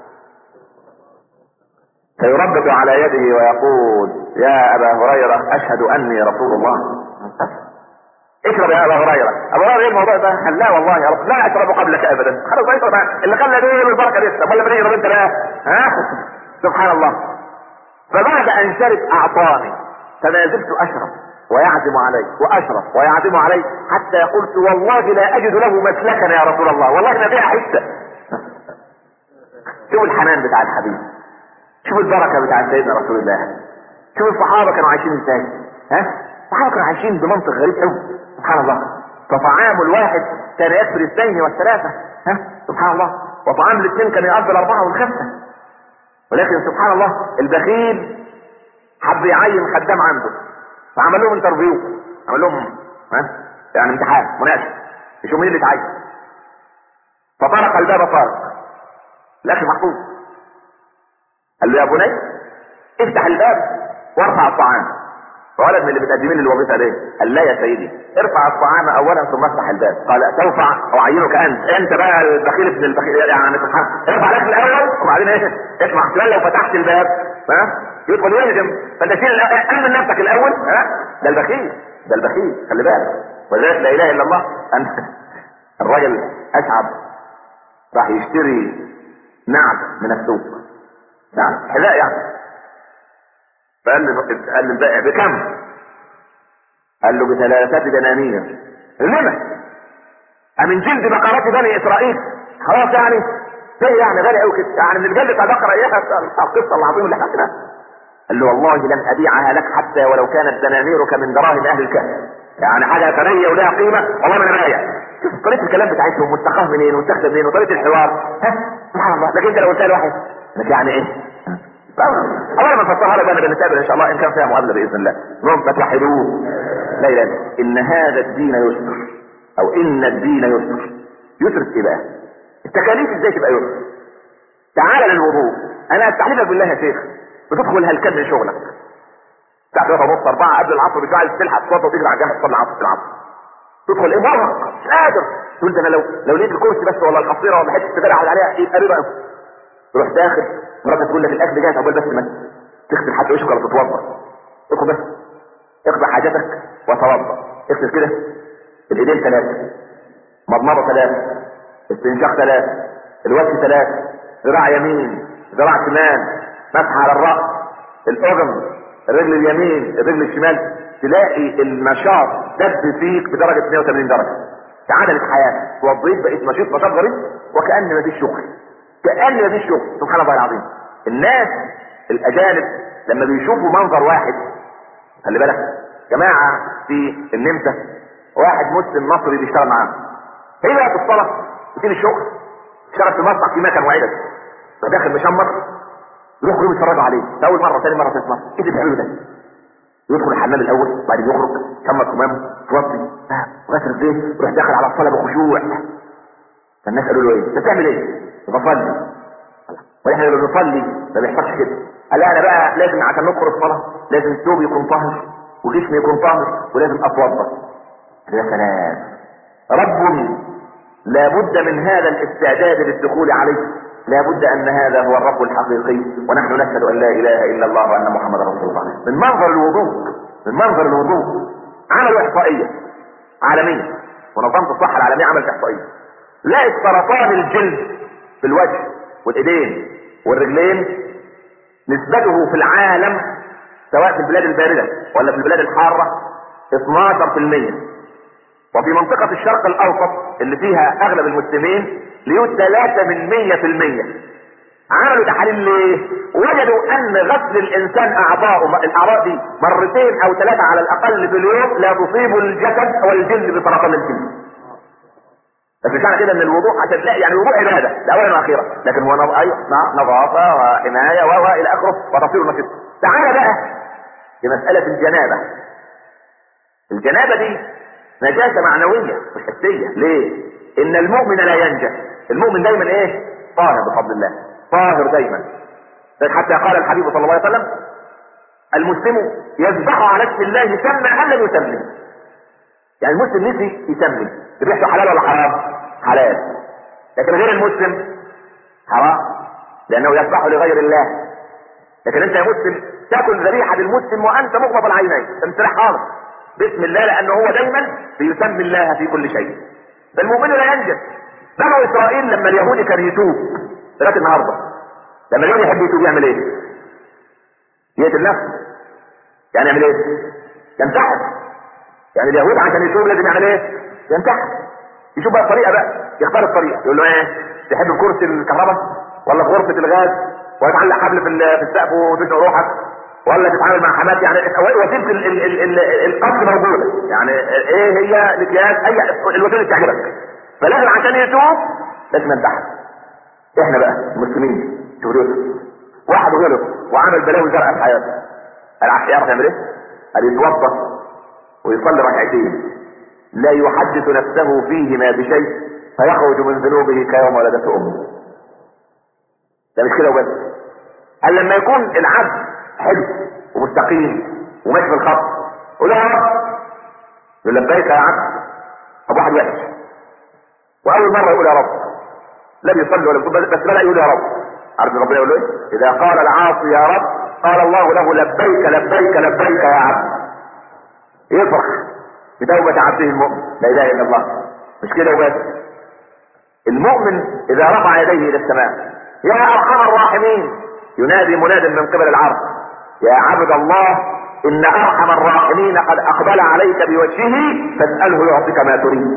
فيربط على يده ويقول يا ابا هريره اشهد اني رسول الله اشرب يا ابا هريره ابو هريره ايه الموضوع ده قال لا والله يا رب لا اشرب قبلك ابدا خلاص اشرب اللي خلى دي البركه لسه ولا بنشرب انت لا ها سبحان الله فبعد ان شرب اعطاني فما زلت اشرب ويعزم علي واشرب ويعزم علي حتى قلت والله لا اجد له مسلكا يا رسول الله والله ما فيها حته شوف الحنان بتاع الحبيب شوف البركه بتاع سيدنا رسول الله شوف الصحابه كانوا عايشين ازاي ها الصحابه كانوا عايشين بمنطق غريب قوي سبحان الله فطعام الواحد كان يكفي الاثنين والثلاثه ها سبحان الله وطعام الاثنين كان يقضي الاربعه والخمسه ولكن سبحان الله البخيل حب يعين خدام عنده فعمل لهم انترفيو عمل لهم ها يعني امتحان مناقشه يشوف مين اللي اتعين فطرق الباب طارق الاخ محفوظ قال له يا بني افتح الباب وارفع الطعام فولد من اللي بتقدمين الوظيفه ليه؟ قال لا يا سيدي ارفع الطعام اولا ثم افتح الباب قال سوف اعينك انت انت بقى البخيل ابن البخيل يعني سبحان ارفع الاكل الاول وبعدين ايه؟ اسمع احتمال لو فتحت الباب ها يدخل يهجم فانت شيل امن نفسك الاول ها ده البخيل ده البخيل خلي بالك ولذلك لا اله الا الله ان الراجل اشعب راح يشتري نعم من السوق نعم حذاء يعني فقال له قال للبائع بكم؟ قال له بثلاثة دنانير لما؟ أمن جلد بقرات بني إسرائيل خلاص يعني ايه يعني غالي قوي كده يعني من الجلد بتاع بقرة ايه القصة العظيمة اللي احنا كده قال له والله لن أبيعها لك حتى ولو كانت دنانيرك من دراهم أهل الكهف يعني حاجة ثرية ولها قيمة والله ما انا بايع شوف طريقة الكلام بتاعتهم مستقاه منين ومستخدم منين وطريقة الحوار ها سبحان الله لكن انت لو قلتها لواحد لك يعني ايه؟ اولا ما نفسرها لك بقى بنتقابل ان شاء الله ان كان فيها مقابله باذن الله المهم فتوحدوه لا اله الا ان هذا الدين يسر او ان الدين يسر يسر في ايه بقى؟ التكاليف ازاي تبقى يسر؟ تعال للوضوء انا استحلفك بالله يا شيخ بتدخل هلكان من شغلك الساعه 3 ونص 4 قبل العصر بتبقى عايز تلحق تصلي وتجري على الجامع تصلي العصر في العصر تدخل ايه مرهق مش قادر تقول ده انا لو لو لقيت الكرسي بس ولا الحصيره ولا حته سجاير اقعد عليها يبقى رضا تروح داخل مراتك تقول لك الاكل جاهز عقبال بس ما تغسل حتى وشك ولا تتوضا ادخل بس اقضي حاجتك وتوضا اغسل كده الايدين ثلاثه مضمضه ثلاثه استنشاق ثلاثه الوجه ثلاثه ذراع يمين ذراع شمال مسح على الراس الاذن الرجل اليمين الرجل الشمال تلاقي النشاط دب فيك بدرجه 180 درجه تعادلت حياتك وضيت بقيت نشيط نشاط غريب وكان ما فيش شغل كأن مفيش شغل سبحان الله العظيم الناس الاجانب لما بيشوفوا منظر واحد خلي بالك جماعة في النمسا واحد مسلم مصري بيشتغل معانا هي بقى في الصلاة يسيب الشغل اشتغل في مصنع في مكان وعدد فداخل مشمر يخرجوا يتفرجوا عليه ده اول مره ثاني مره ثالث مره ايه اللي بيعمله ده يدخل الحمام الاول بعدين يخرج كمل كمامه توضي وغسل البيت يروح داخل على الصلاه بخشوع فالناس قالوا له ايه انت بتعمل ايه بصلي واحنا اللي بنصلي ما بيحصلش كده قال لا انا بقى لازم عشان ندخل الصلاه لازم الثوب يكون طاهر وجسمي يكون طاهر ولازم اتوضا يا سلام رب لابد من هذا الاستعداد للدخول عليه لابد ان هذا هو الرب الحقيقي ونحن نشهد ان لا اله الا الله وان محمدا رسول الله من منظر الوضوء من منظر الوضوء عملوا احصائيه عالميه منظمه الصحه العالميه عملت احصائيه لقت سرطان الجلد في الوجه والايدين والرجلين نسبته في العالم سواء في البلاد البارده ولا في البلاد الحاره 12% وفي منطقة الشرق الأوسط اللي فيها أغلب المسلمين ليوت 3 من 100% عملوا تحاليل ليه؟ وجدوا أن غسل الإنسان أعضاءه الأعضاء دي مرتين أو ثلاثة على الأقل في اليوم لا تصيب الجسد والجلد بسرطان الجلد. بس مش معنى كده ان الوضوء عشان لا يعني الوضوء عباده ده اولا واخيرا لكن هو نظ... ايوه نعم نظافه وحمايه و الى اخره وتطهير المسجد. تعال بقى في مساله الجنابه. الجنابه دي نجاسة معنوية مش حسية ليه ان المؤمن لا ينجس المؤمن دايما ايه طاهر بفضل الله طاهر دايما حتى قال الحبيب صلى الله عليه وسلم المسلم يذبح على اسم الله سمى ام لم يسمي يعني المسلم نسي يسمي ذبيحته حلال ولا حرام حلال لكن غير المسلم حرام لانه يذبح لغير الله لكن انت يا مسلم تاكل ذبيحه للمسلم وانت مغمض العينين تمسرح خالص باسم الله لانه هو دايما بيسمي الله في كل شيء فالمؤمن لا ينجس بنو اسرائيل لما اليهودي كان يتوب لغايه النهارده لما اليهودي يحب يتوب يعمل ايه؟ يقتل نفسه يعني يعمل ايه؟ ينتحر يعني اليهود عشان يتوب لازم يعمل ايه؟ ينتحر يشوف بقى الطريقه بقى يختار الطريقه يقول له ايه؟ تحب كرسي الكهرباء ولا في غرفه الغاز ولا تعلق حبل في في السقف وتشعر روحك ولا تتعامل مع حمات يعني وسيله القتل موجوده يعني ايه هي الاكياس اي الوسيله اللي تعجبك فلازم عشان يتوب لازم ينتحر احنا بقى المسلمين شوف واحد غلط وعمل بلاوي زرقاء في حياته العكس يعرف يعمل ايه؟ قال يتوضا ويصلي ركعتين لا يحدث نفسه فيهما بشيء فيخرج من ذنوبه كيوم ولدته امه ده مش كده وبس قال لما يكون العبد حلو ومستقيم وماشي في الخط قول يا رب يقول لبيك يا عبد طب واحد وحش واول مره يقول يا رب لا بيصلي ولا بيصلي بس بدا يقول يا رب عارف ربنا يقول له ايه؟ اذا قال العاصي يا رب قال الله له لبيك لبيك لبيك يا عبد يفرح بتوبة عبده المؤمن لا اله الا الله مش كده وبس المؤمن اذا رفع يديه الى السماء يا ارحم الراحمين ينادي مناد من قبل العرش يا عبد الله ان ارحم الراحمين قد اقبل عليك بوجهه فاساله يعطيك ما تريد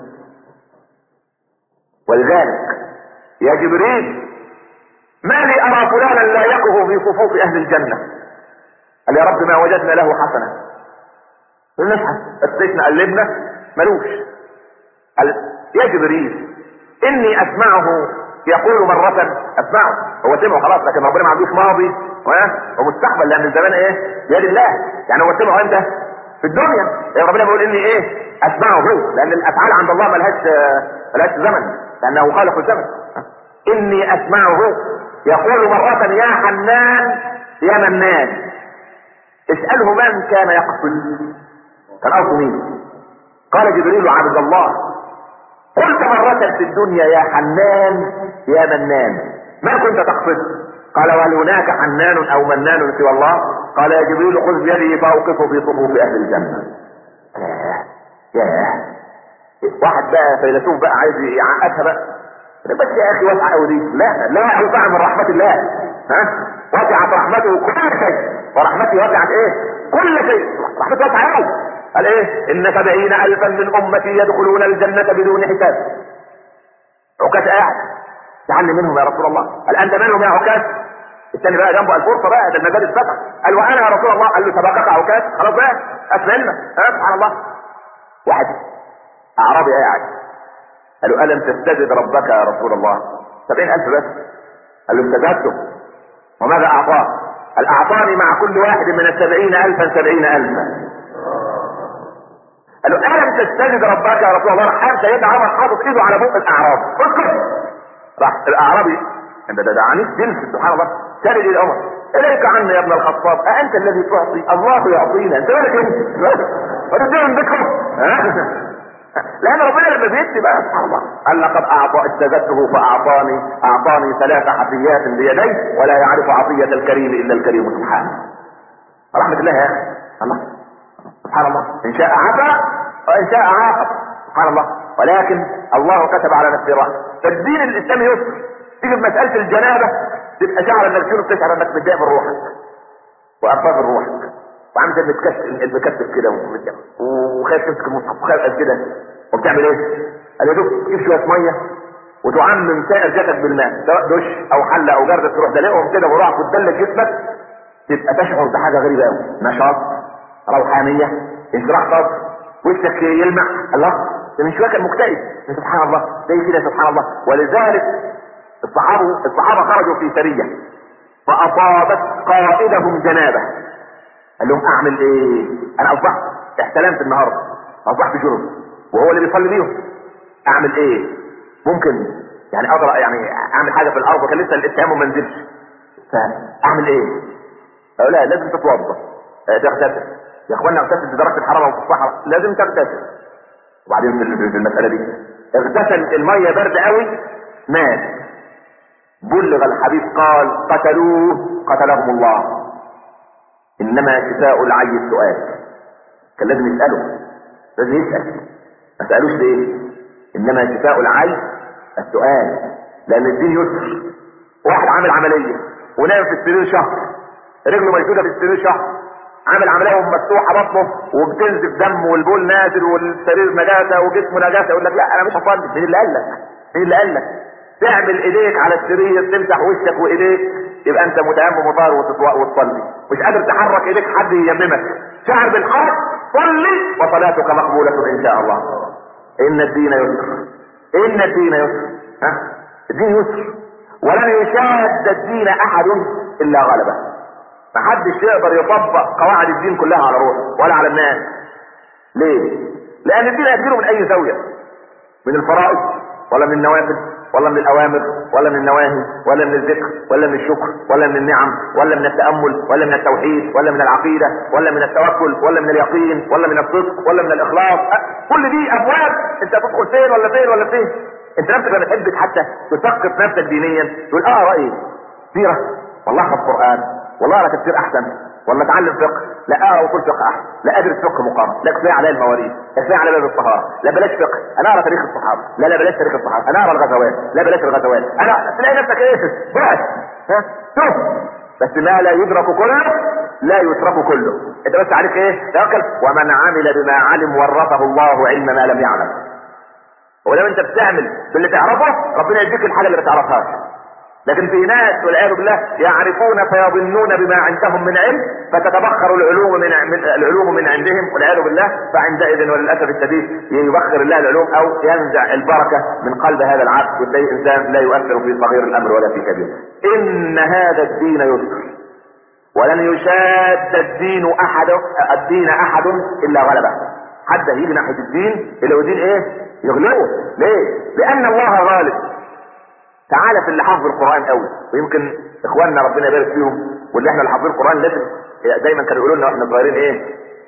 ولذلك يا جبريل ما لي ارى فلانا لا يقف في صفوف اهل الجنه قال يا رب ما وجدنا له حسنه نبحث فتشنا قلبنا ملوش قال يا جبريل اني اسمعه يقول مرة اسمعه هو سمعه خلاص لكن ربنا ما عندوش ماضي ومستقبل لان الزمان ايه بيد الله يعني هو سمعه امتى في الدنيا يعني ربنا بيقول اني ايه اسمعه هو لان الافعال عند الله ملهاش ملهاش زمن لانه خالق الزمن اني اسمعه يقول مرة يا حنان يا منان اسأله من كان يقصد كان قصده مين قال جبريل عبد الله قلت مرة في الدنيا يا حنان يا منان ما كنت تقصد قال وهل هناك حنان او منان سوى الله قال يا جبريل خذ بيدي فاوقفه في صفوف اهل الجنة ياه ياه واحد بقى فيلسوف بقى عايز يعقدها بقى بس يا اخي واسعه قوي دي لا لا اوسع من رحمه الله ها وسعت رحمته كل شيء ورحمته وسعت ايه كل شيء رحمته وسعت قوي قال ايه ان سبعين الفا من امتي يدخلون الجنة بدون حساب عكاش قاعد تعلم منهم يا رسول الله هل انت منهم يا عكاش الثاني بقى جنبه الفرصه بقى ده المجال اتفتح قال وانا يا رسول الله قال له سبقك عكاش خلاص بقى اسلمنا ها سبحان الله واحد اعرابي قاعد قال له الم تستجد ربك يا رسول الله سبعين الف بس قال له استجدته وماذا اعطاه قال اعطاني مع كل واحد من السبعين الفا سبعين الفا قال له الم تستجد ربك يا رسول الله راح سيدنا عمر حاطط ايده على بق الاعراب اسكت راح الاعرابي ده ده, ده عنيف جنس سبحان الله سال الى عمر اليك عني يا ابن الخطاب أأنت الذي تعطي الله يعطينا انت مالك انت فتديهم بكم لان ربنا لما بيدي بقى سبحان الله قال لقد اعطى استزدته فاعطاني اعطاني ثلاث حفيات بيديه ولا يعرف عطيه الكريم الا الكريم سبحانه رحمه الله يا اخي الله سبحان الله ان شاء عفا وان شاء عاقب سبحان الله ولكن الله كتب على نفسه رحمه فالدين الاسلامي يسر تيجي في مساله الجنابه تبقى شعر انك تشوف تشعر انك متضايق من روحك وانفاض روحك وعامل زي المتكتف المكتف كده وخايف تمسك المصحف وخايف قد كده وبتعمل ايه؟ قال يا دوب تجيب شويه ميه وتعمم سائر جسدك بالماء سواء دش او حله او جرد تروح دلقهم كده وروحك وتدلك جسمك تبقى تشعر بحاجه غريبه قوي نشاط روحانيه انشراح صدر وشك يلمع الله ده من شويه كان مكتئب سبحان الله زي كده سبحان الله ولذلك الصحابه الصحابه خرجوا في سريه فاصابت قائدهم جنابه قال لهم اعمل ايه انا اصبحت احتلمت النهارده اصبحت جنب وهو اللي بيصلي بيهم اعمل ايه ممكن يعني اقدر يعني اعمل حاجه في الارض وكان لسه الاتهام ما نزلش فاعمل ايه أو لا لازم تتوضا آه، تغتسل يا اخوانا اغتسل بدرجه الحراره وفي الصحراء لازم تغتسل وبعدين في المساله دي اغتسل الميه برد قوي مات بلغ الحبيب قال قتلوه قتلهم الله انما شفاء العي السؤال كان لازم يساله لازم يسال ما سالوش ليه انما شفاء العي السؤال لان الدين يسر واحد عامل عمليه ونام في السرير شهر رجله مشدوده في السرير شهر عامل عمليه ومفتوحه بطنه وبتنزف دم والبول نازل والسرير نجاسه وجسمه نجاسه يقول لك لا انا مش هصلي مين اللي قال لك؟ مين اللي قال لك؟ تعمل ايديك على السرير تمسح وشك وايديك يبقى انت متيمم وطار وتصلي مش قادر تحرك ايديك حد ييممك شعر بالحرك صلي وصلاتك مقبولة ان شاء الله ان الدين يسر ان الدين يسر ها الدين يسر ولن يشاد الدين احد الا غلبه محدش يقدر يطبق قواعد الدين كلها على روحه ولا على الناس ليه لان الدين هتجيله من اي زاويه من الفرائض ولا من النوافل ولا من الاوامر ولا من النواهي ولا من الذكر ولا من الشكر ولا من النعم ولا من التامل ولا من التوحيد ولا من العقيده ولا من التوكل ولا من اليقين ولا من الصدق ولا من الاخلاص كل دي ابواب انت هتدخل فين ولا فين ولا فين انت نفسك لما تحبك حتى تثقف نفسك دينيا تقول اه رايي سيره والله احفظ قران والله انا تفسير احسن ولا اتعلم فقه لا اقرا اصول فقه احسن لا ادرس فقه مقام لا كفايه على المواريث لا كفايه على باب الطهاره لا بلاش فقه انا اقرا تاريخ الصحابه لا لا بلاش تاريخ الصحابه انا اقرا الغزوات لا بلاش الغزوات انا تلاقي نفسك ايه بس ها شوف بس ما لا يدرك كله لا يترك كله انت بس عليك ايه توكل ومن عمل بما علم ورثه الله علم ما لم يعلم ولو انت بتعمل باللي تعرفه ربنا يديك الحاجه اللي ما تعرفهاش لكن في ناس والعياذ بالله يعرفون فيظنون بما عندهم من علم فتتبخر العلوم من, من العلوم من عندهم والعياذ بالله فعندئذ وللاسف الشديد يبخر الله العلوم او ينزع البركه من قلب هذا العبد وتلاقي انسان لا يؤثر في صغير الامر ولا في كبير. ان هذا الدين يسر ولن يشاد الدين احد الدين احد الا غلبه. حتى يجي ناحيه الدين اللي هو دين ايه؟ يغلبه. ليه؟ لان الله غالب. تعالى في اللي حافظ القران قوي ويمكن اخواننا ربنا يبارك فيهم واللي احنا اللي حافظين القران لازم دايما كانوا يقولوا لنا واحنا صغيرين ايه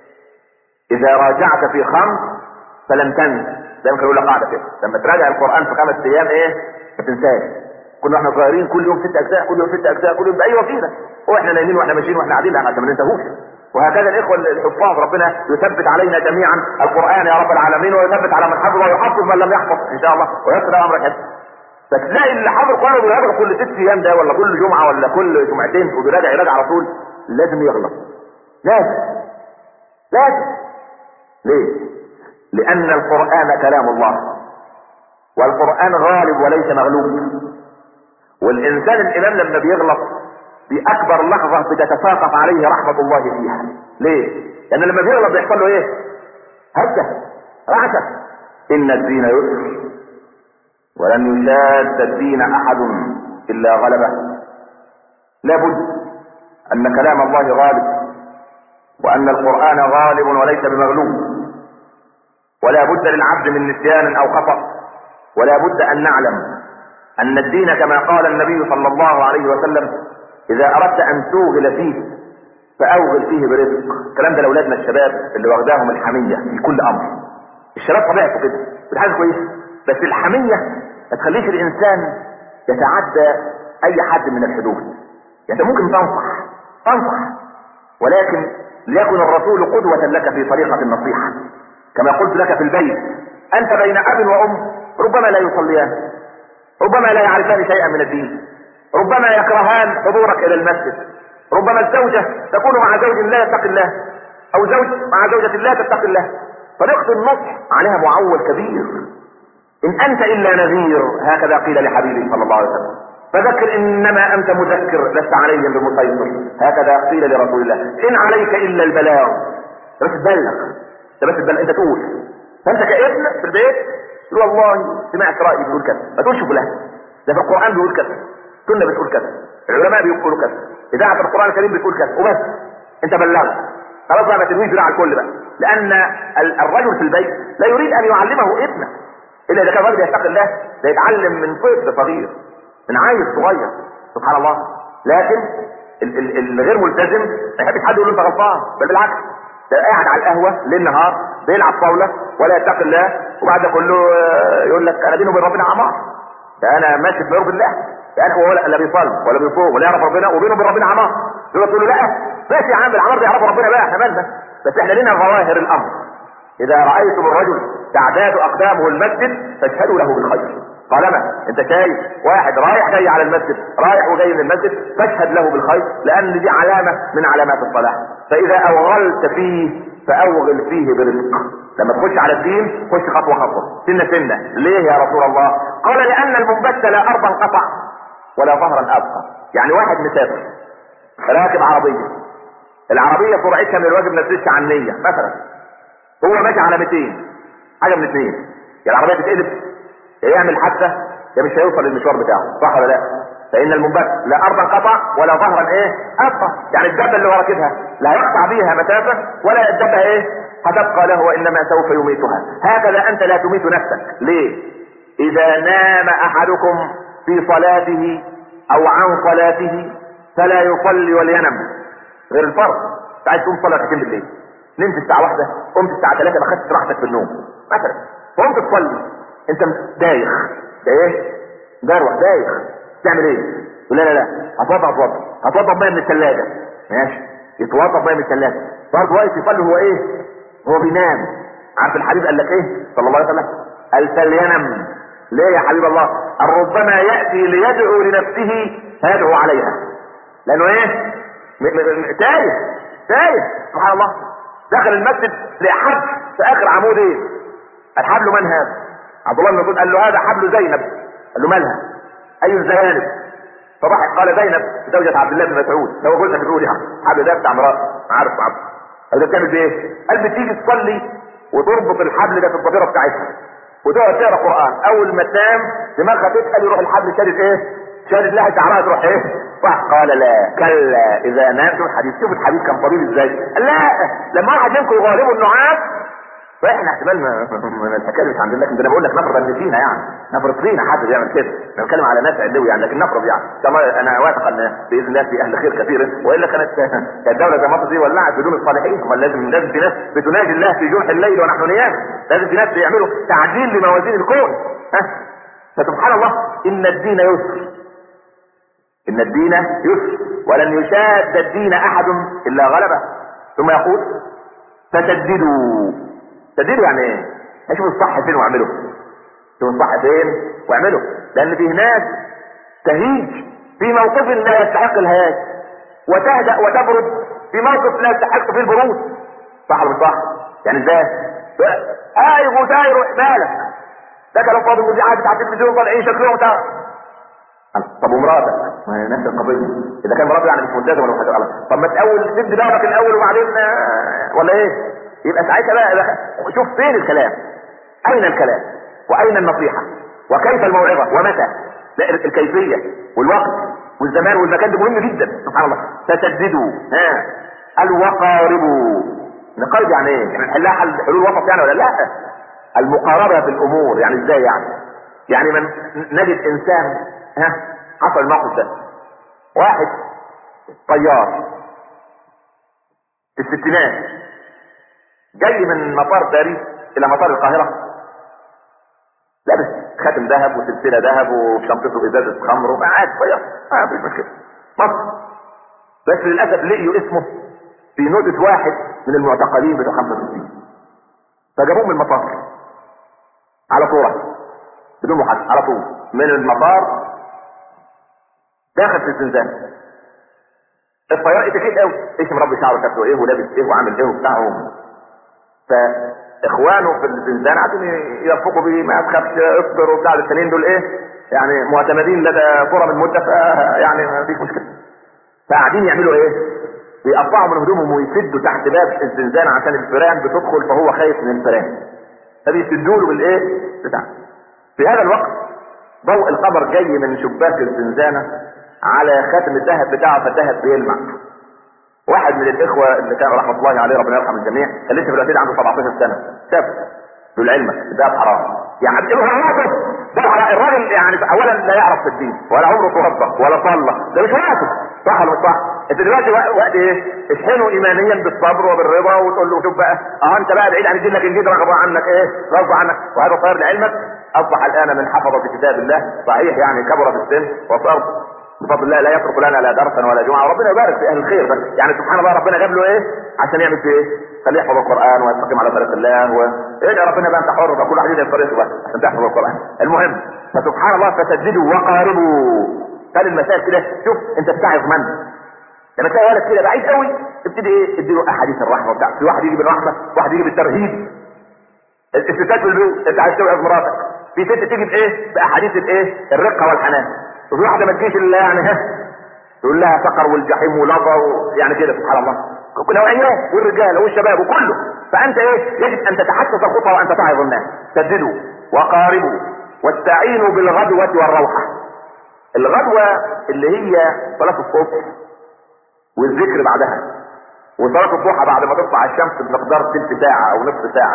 اذا راجعت في خمس فلم تنس دايما كانوا يقولوا قاعده كده لما تراجع القران في خمس ايام ايه ما تنساش كنا احنا صغيرين كل يوم ست اجزاء كل يوم ست اجزاء كل يوم باي وسيله واحنا نايمين واحنا ماشيين واحنا قاعدين عشان ما ننساهوش وهكذا الاخوه الحفاظ ربنا يثبت علينا جميعا القران يا رب العالمين ويثبت على من حفظ ويحفظ من لم يحفظ ان شاء الله ويسر امرك حفظ فتلاقي اللي حافظ قرآن بيراجع كل ست ايام ده ولا كل جمعه ولا كل جمعتين وبيراجع يراجع على طول لازم يغلط لازم لازم ليه؟ لأن القرآن كلام الله والقرآن غالب وليس مغلوب والانسان الامام لما بيغلط باكبر لحظة بتتساقط عليه رحمة الله فيها ليه لان لما بيغلط بيحصل له ايه هجة رعشة ان الدين يسر ولن يشاد الدين احد الا غلبه لابد ان كلام الله غالب وان القرآن غالب وليس بمغلوب ولا بد للعبد من نسيان او خطأ ولا بد ان نعلم ان الدين كما قال النبي صلى الله عليه وسلم اذا اردت ان توغل فيه فاوغل فيه برزق الكلام ده لاولادنا الشباب اللي واخداهم الحمية في كل امر الشباب طبيعته كده ودي حاجه كويسه بس الحمية ما تخليش الانسان يتعدى اي حد من الحدود يعني انت ممكن تنصح تنصح ولكن ليكن الرسول قدوة لك في طريقة النصيحة كما قلت لك في البيت انت بين اب وام ربما لا يصليان ربما لا يعرفان شيئا من الدين ربما يكرهان حضورك الى المسجد ربما الزوجة تكون مع زوج لا يتقي الله او زوج مع زوجة لا تتقي الله طريقة النصح عليها معول كبير ان انت الا نذير هكذا قيل لحبيبي صلى الله عليه وسلم فذكر انما انت مذكر لست عليهم بمسيطر هكذا قيل لرسول الله ان عليك الا البلاغ بس تبلغ انت بس تبلغ انت تقول فانت كابن في البيت تقول والله سمعت رايي بيقول كذا ما تقولش فلان ده في القران بيقول كذا السنه بتقول كذا العلماء بيقولوا كذا اذاعه القران الكريم بتقول كذا وبس انت بلغت خلاص بقى ما تنويش بقى على الكل بقى لان الرجل في البيت لا يريد ان يعلمه ابنه الا اذا كان الراجل يتقي الله ده يتعلم من طفل صغير من عيل صغير سبحان الله لكن ال- ال- الغير ملتزم ما يحبش حد يقول له انت غلطان بل بالعكس ده قاعد على القهوه ليل نهار بيلعب طاوله ولا يتقي الله وبعد ده كله آه، يقول لك انا بيني وبين ربنا اعمار ده انا ماشي في يرضي الله ده انا هو لا لا بيصلي ولا بيصوم ولا يعرف ربنا وبينه وبين ربنا اعمار يقول تقول له لا ماشي يا عم العمار بيعرف ربنا بقى احنا مالنا بس احنا لنا ظواهر الامر اذا رايتم الرجل تعداد اقدامه المسجد فاشهدوا له بالخير طالما انت شايف واحد رايح جاي على المسجد رايح وجاي من المسجد فاشهد له بالخير لان دي علامة من علامات الصلاح فاذا اوغلت فيه فاوغل فيه برزق لما تخش على الدين خش خطوة خطوة سنة سنة ليه يا رسول الله قال لان المنبت لا ارضا قطع ولا ظهرا ابقى يعني واحد مسافر راكب عربية العربية سرعتها من الواجب ما تزيدش عن 100 مثلا هو ماشي على 200 حاجة من اثنين يا العربية تتقلب يا يعمل حادثة يا مش هيوصل للمشوار بتاعه صح ولا لا فان المنبت لا ارضا قطع ولا ظهرا ايه ابقى يعني الدابه اللي هو راكبها لا يقطع بيها مسافه ولا الدابه ايه هتبقى له وانما سوف يميتها هكذا انت لا تميت نفسك ليه اذا نام احدكم في صلاته او عن صلاته فلا يصلي ولينم غير الفرض انت عايز تقوم تصلي ركعتين بالليل نمت الساعه واحدة قمت الساعه 3 ما خدتش راحتك في النوم مثلا فقمت تصلي انت دايخ ده ايه دروح دايخ تعمل ايه يقول لا لا لا هتوضع اتوضع هتوضع ميه من الثلاجه ماشي يتوضا ميه من الثلاجه برضه واقف يصلي هو ايه هو بينام عارف الحبيب قال لك ايه صلى الله عليه وسلم قال فلينم ليه يا حبيب الله قال ربما ياتي ليدعو لنفسه فيدعو عليها لانه ايه م- م- م- تايه تايه سبحان الله دخل المسجد لحد في اخر عمود ايه الحبل من هذا عبد الله بن مسعود قال له هذا حبل زينب قال له مالها اي الزيانب فضحك قال زينب زوجة عبد الله بن مسعود هو جوزها بتقول يعني حبل ده بتاع مرات عارف عبد قال له بتعمل بايه؟ قال بتيجي تصلي وتربط الحبل ده في الضفيره بتاعتها وتقعد تقرا قران اول ما تنام دماغها تتقل يروح الحبل شادد ايه؟ شادد لها شعرها تروح ايه؟ راح قال لا كلا اذا نام شوف الحديث شوف الحديث كان طويل ازاي قال لا لما واحد منكم يغالبه النعاس فاحنا احتمال من من الحكايه مش عند الله ده انا بقول لك نفرض ان فينا يعني نفرض فينا حد بيعمل كده انا بتكلم على ناس علوي يعني لكن نفرض يعني ان شاء الله انا واثق ان باذن الله في اهل خير كثير والا كانت كانت الدوله زي مصر دي ولعت بدون الصالحين امال لازم لازم في ناس بتناجي الله في جوح الليل ونحن نيام لازم في ناس بيعملوا تعديل لموازين الكون ها فسبحان الله ان الدين يسر ان الدين يسر ولن يشاد الدين احد الا غلبه ثم يقول فسددوا سددوا يعني ايه اشوف الصح فين واعمله شوف الصح فين واعمله لان فيه ناس تهيج في موقف لا يستحق الهياج وتهدأ وتبرد في موقف لا يستحق فيه البرود صح ولا مش صح يعني ازاي ايوه وداير بالك ده كلام فاضي المذيعات بتاع التلفزيون طالعين شكلهم بتاع طب ومراتك ما هي نفس القضيه اذا كان مراته يعني مش ملتزمه ولا حاجه غلط طب ما تاول تدي دورك الاول وبعدين آه، ولا ايه يبقى ساعتها بقى بقى- شوف فين الكلام اين الكلام واين النصيحه وكيف الموعظه ومتى لا الكيفيه والوقت والزمان والمكان ده مهم جدا سبحان الله تسددوا ها الوقاربوا نقارب يعني ايه؟ يعني نحلها حل حلول وسط يعني ولا لا؟ المقاربه في الامور يعني ازاي يعني؟ يعني من نجد انسان ها حصل الموقف ده واحد طيار في الستينات جاي من مطار باريس الى مطار القاهره لابس خاتم ذهب وسلسله ذهب وشنطته ازازه خمر وقاعد طيار ما فيش مشكله مصر بس للاسف لقيوا اسمه في نوتة واحد من المعتقلين بتوع 65 فجابوه من المطار على صورة بدون محادثة على طول من المطار داخل في الزنزانة الطيار اتكيت قوي اسم رب شعره شكله ايه ولابس ايه وعامل ايه وبتاعه فاخوانه في الزنزانة قاعدين يرفقوا بيه ما تخافش اصبر وبتاع التانيين دول ايه يعني معتمدين لدى كرة من مدة ف- يعني ما فيش مشكلة فقاعدين يعملوا ايه بيقطعوا من هدومهم ويسدوا تحت باب الزنزانة عشان الفيران بتدخل فهو خايف من الفيران فبيسدوا له بالايه بتاع في هذا الوقت ضوء القمر جاي من شباك الزنزانة على خاتم الذهب بتاعه فالذهب بيلمع واحد من الاخوة اللي كان رحمة الله عليه ربنا يرحم الجميع كان لسه في الوقت ده عنده 17 سنة شاف دول علمك الذهب حرام يعني ايه حرام ده حرام. الراجل يعني اولا لا يعرف في الدين ولا عمره توضى ولا صلى ده مش وقته صح ولا مش صح انت دلوقتي وق- وقت ايه اشحنه ايمانيا بالصبر وبالرضا وتقول له شوف بقى اه انت بقى بعيد عن الدين لكن دين رغب عنك ايه رغب عنك وهذا صار لعلمك اصبح الان من حفظة كتاب الله صحيح يعني كبر في السن وصار بفضل الله لا يترك لنا لا درسا ولا جمعه وربنا يبارك في اهل الخير بس يعني سبحان الله ربنا جاب له ايه عشان يعمل فيه ايه؟ خليه يحفظ القران ويستقيم على طريق الله و ايه ربنا بقى انت حر بقى كل واحد يدعي طريقه بقى عشان تحفظ القران المهم فسبحان الله فسددوا وقاربوا قال المسائل كده شوف انت بتعظ من لما تلاقي ولد كده بعيد قوي ابتدي ايه اديله احاديث الرحمه وبتاع في واحد يجي بالرحمه واحد يجي بالترهيب الستات في البيوت انت عايز توعظ مراتك في ست تيجي بايه باحاديث الايه الرقه والحنان وفي واحده ما تجيش الا يعني ها تقول لها سقر والجحيم ولظى و- يعني كده سبحان الله كل نوعيات والرجال والشباب وكله فانت ايه يجب ان تتحسس الخطى وانت تعظ الناس سددوا وقاربوا واستعينوا بالغدوه والروحه الغدوه اللي هي صلاه الصبح والذكر بعدها وصلاه الضحى بعد ما تطلع الشمس بمقدار تلت ساعه او نصف ساعه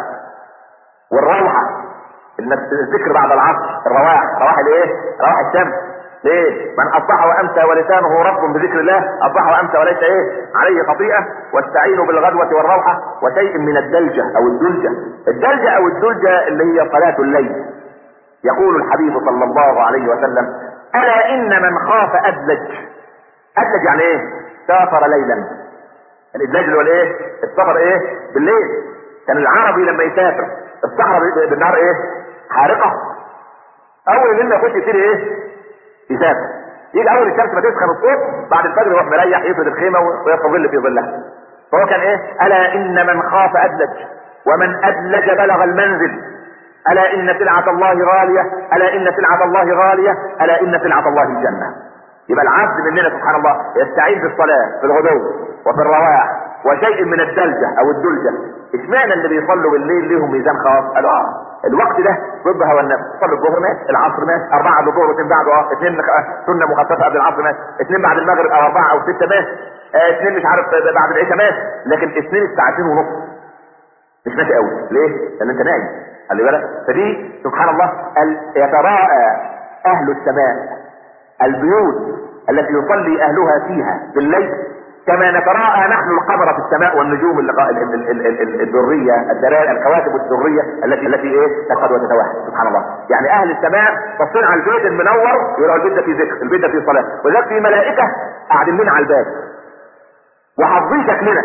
والروحه انك الذكر بعد العصر الرواح رواح الايه رواح الشمس ليه من اصبح وامسى ولسانه رب بذكر الله اصبح وامسى وليس ايه عليه خطيئه واستعينوا بالغدوه والروحه وشيء من الدلجه او الدلجه الدلجه او الدلجه اللي هي صلاه الليل يقول الحبيب صلى الله عليه وسلم الا ان من خاف ادلج ادلج يعني ايه سافر ليلا الادلاج اللي هو الايه السفر ايه بالليل كان العربي لما يسافر الصحراء ب- بالنهار ايه حارقه اول الليل ما يخش يبتدي ايه يسافر يجي اول الشمس ما تسخن الصبح بعد الفجر يروح مريح يفرد الخيمه ويستظل في ظلها فهو كان ايه الا ان من خاف ادلج ومن ادلج بلغ المنزل الا ان سلعه الله غاليه الا ان سلعه الله غاليه الا ان سلعه الله الجنه يبقى العبد مننا سبحان الله يستعين بالصلاه في الغدو وفي الرواح وشيء من الدلجه او الدلجه اشمعنى اللي بيصلوا بالليل ليهم ميزان خاص قالوا اه الوقت ده ضد هوى النفس صلي الظهر ماشي العصر ماشي اربعه قبل الظهر واثنين بعده اه اثنين خ- سنه مخففه قبل العصر ماشي اثنين بعد المغرب او اربعه او سته ماشي آه، اثنين مش عارف بعد العشاء ماشي لكن اثنين الساعتين ونص مش ماشي قوي ليه؟ لان انت نايم خلي بالك فدي سبحان الله ال- يتراءى اهل السماء البيوت التي يصلي اهلها فيها بالليل كما نتراءى نحن القمر في السماء والنجوم اللقاء ال- ال- ال- ال- ال- الدريه الدلال الكواكب الدريه التي التي ايه تقعد وتتوحد سبحان الله يعني اهل السماء باصين على البيت المنور يرى البيت ده في ذكر البيت ده في صلاه ولذلك في ملائكه قاعدين لنا على الباب وحافظين شكلنا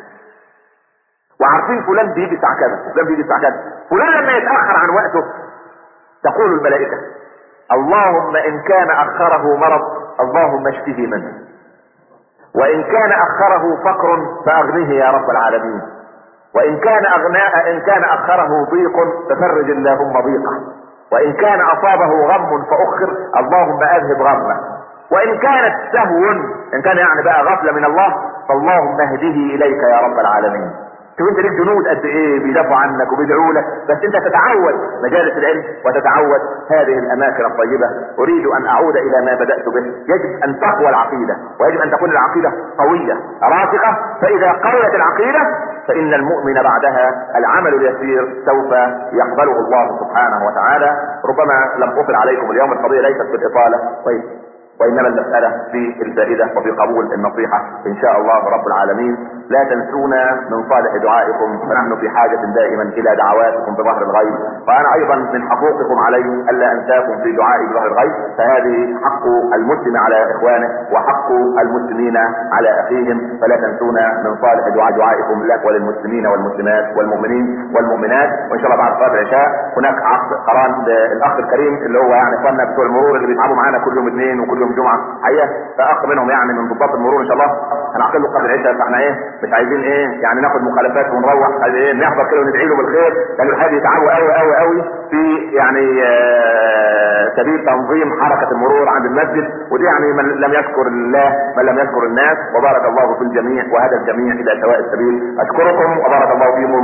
وعارفين فلان بيجي الساعه كذا فلان بيجي الساعه كذا فلان لما يتاخر عن وقته تقول الملائكه اللهم ان كان اخره مرض اللهم اشفه منه وان كان اخره فقر فاغنه يا رب العالمين وان كان اغناء ان كان اخره ضيق ففرج اللهم ضيقه وان كان اصابه غم فاخر اللهم اذهب غمه وان كانت سهو ان كان يعني بقى غفله من الله فاللهم اهده اليك يا رب العالمين شوف انت ليك جنود قد ايه بيدافعوا عنك وبيدعوا لك بس انت تتعود مجالس العلم وتتعود هذه الاماكن الطيبه اريد ان اعود الى ما بدات به يجب ان تقوى العقيده ويجب ان تكون العقيده قويه راسخه فاذا قويت العقيده فان المؤمن بعدها العمل اليسير سوف يقبله الله سبحانه وتعالى ربما لم اطل عليكم اليوم القضيه ليست في الاطاله طيب وانما المساله في الفائده وفي قبول النصيحه ان شاء الله رب العالمين لا تنسونا من صالح دعائكم فنحن في حاجه دائما الى دعواتكم بظهر الغيب وانا ايضا من حقوقكم علي الا انساكم في دعائي بظهر الغيب فهذه حق المسلم على اخوانه وحق المسلمين على اخيهم فلا تنسونا من صالح دعاء دعائكم لك وللمسلمين والمسلمات والمؤمنين والمؤمنات وان شاء الله بعد صلاه العشاء هناك عقد قران الاخ الكريم اللي هو يعني اخواننا بتوع المرور اللي بيتعبوا معانا كل يوم اثنين وكل يوم جمعه حقيقه فاخ منهم يعني من ضباط المرور ان شاء الله هنعقد له قبل العشاء فاحنا ايه مش عايزين ايه يعني ناخد مخالفات ونروح عايزين ايه نحضر كده وندعي له بالخير لان الحاجه يتعبوا قوي قوي قوي في يعني آه سبيل تنظيم حركه المرور عند المسجد ودي يعني من لم يذكر الله من لم يذكر الناس وبارك الله في الجميع وهدى الجميع الى سواء السبيل اشكركم وبارك الله فيكم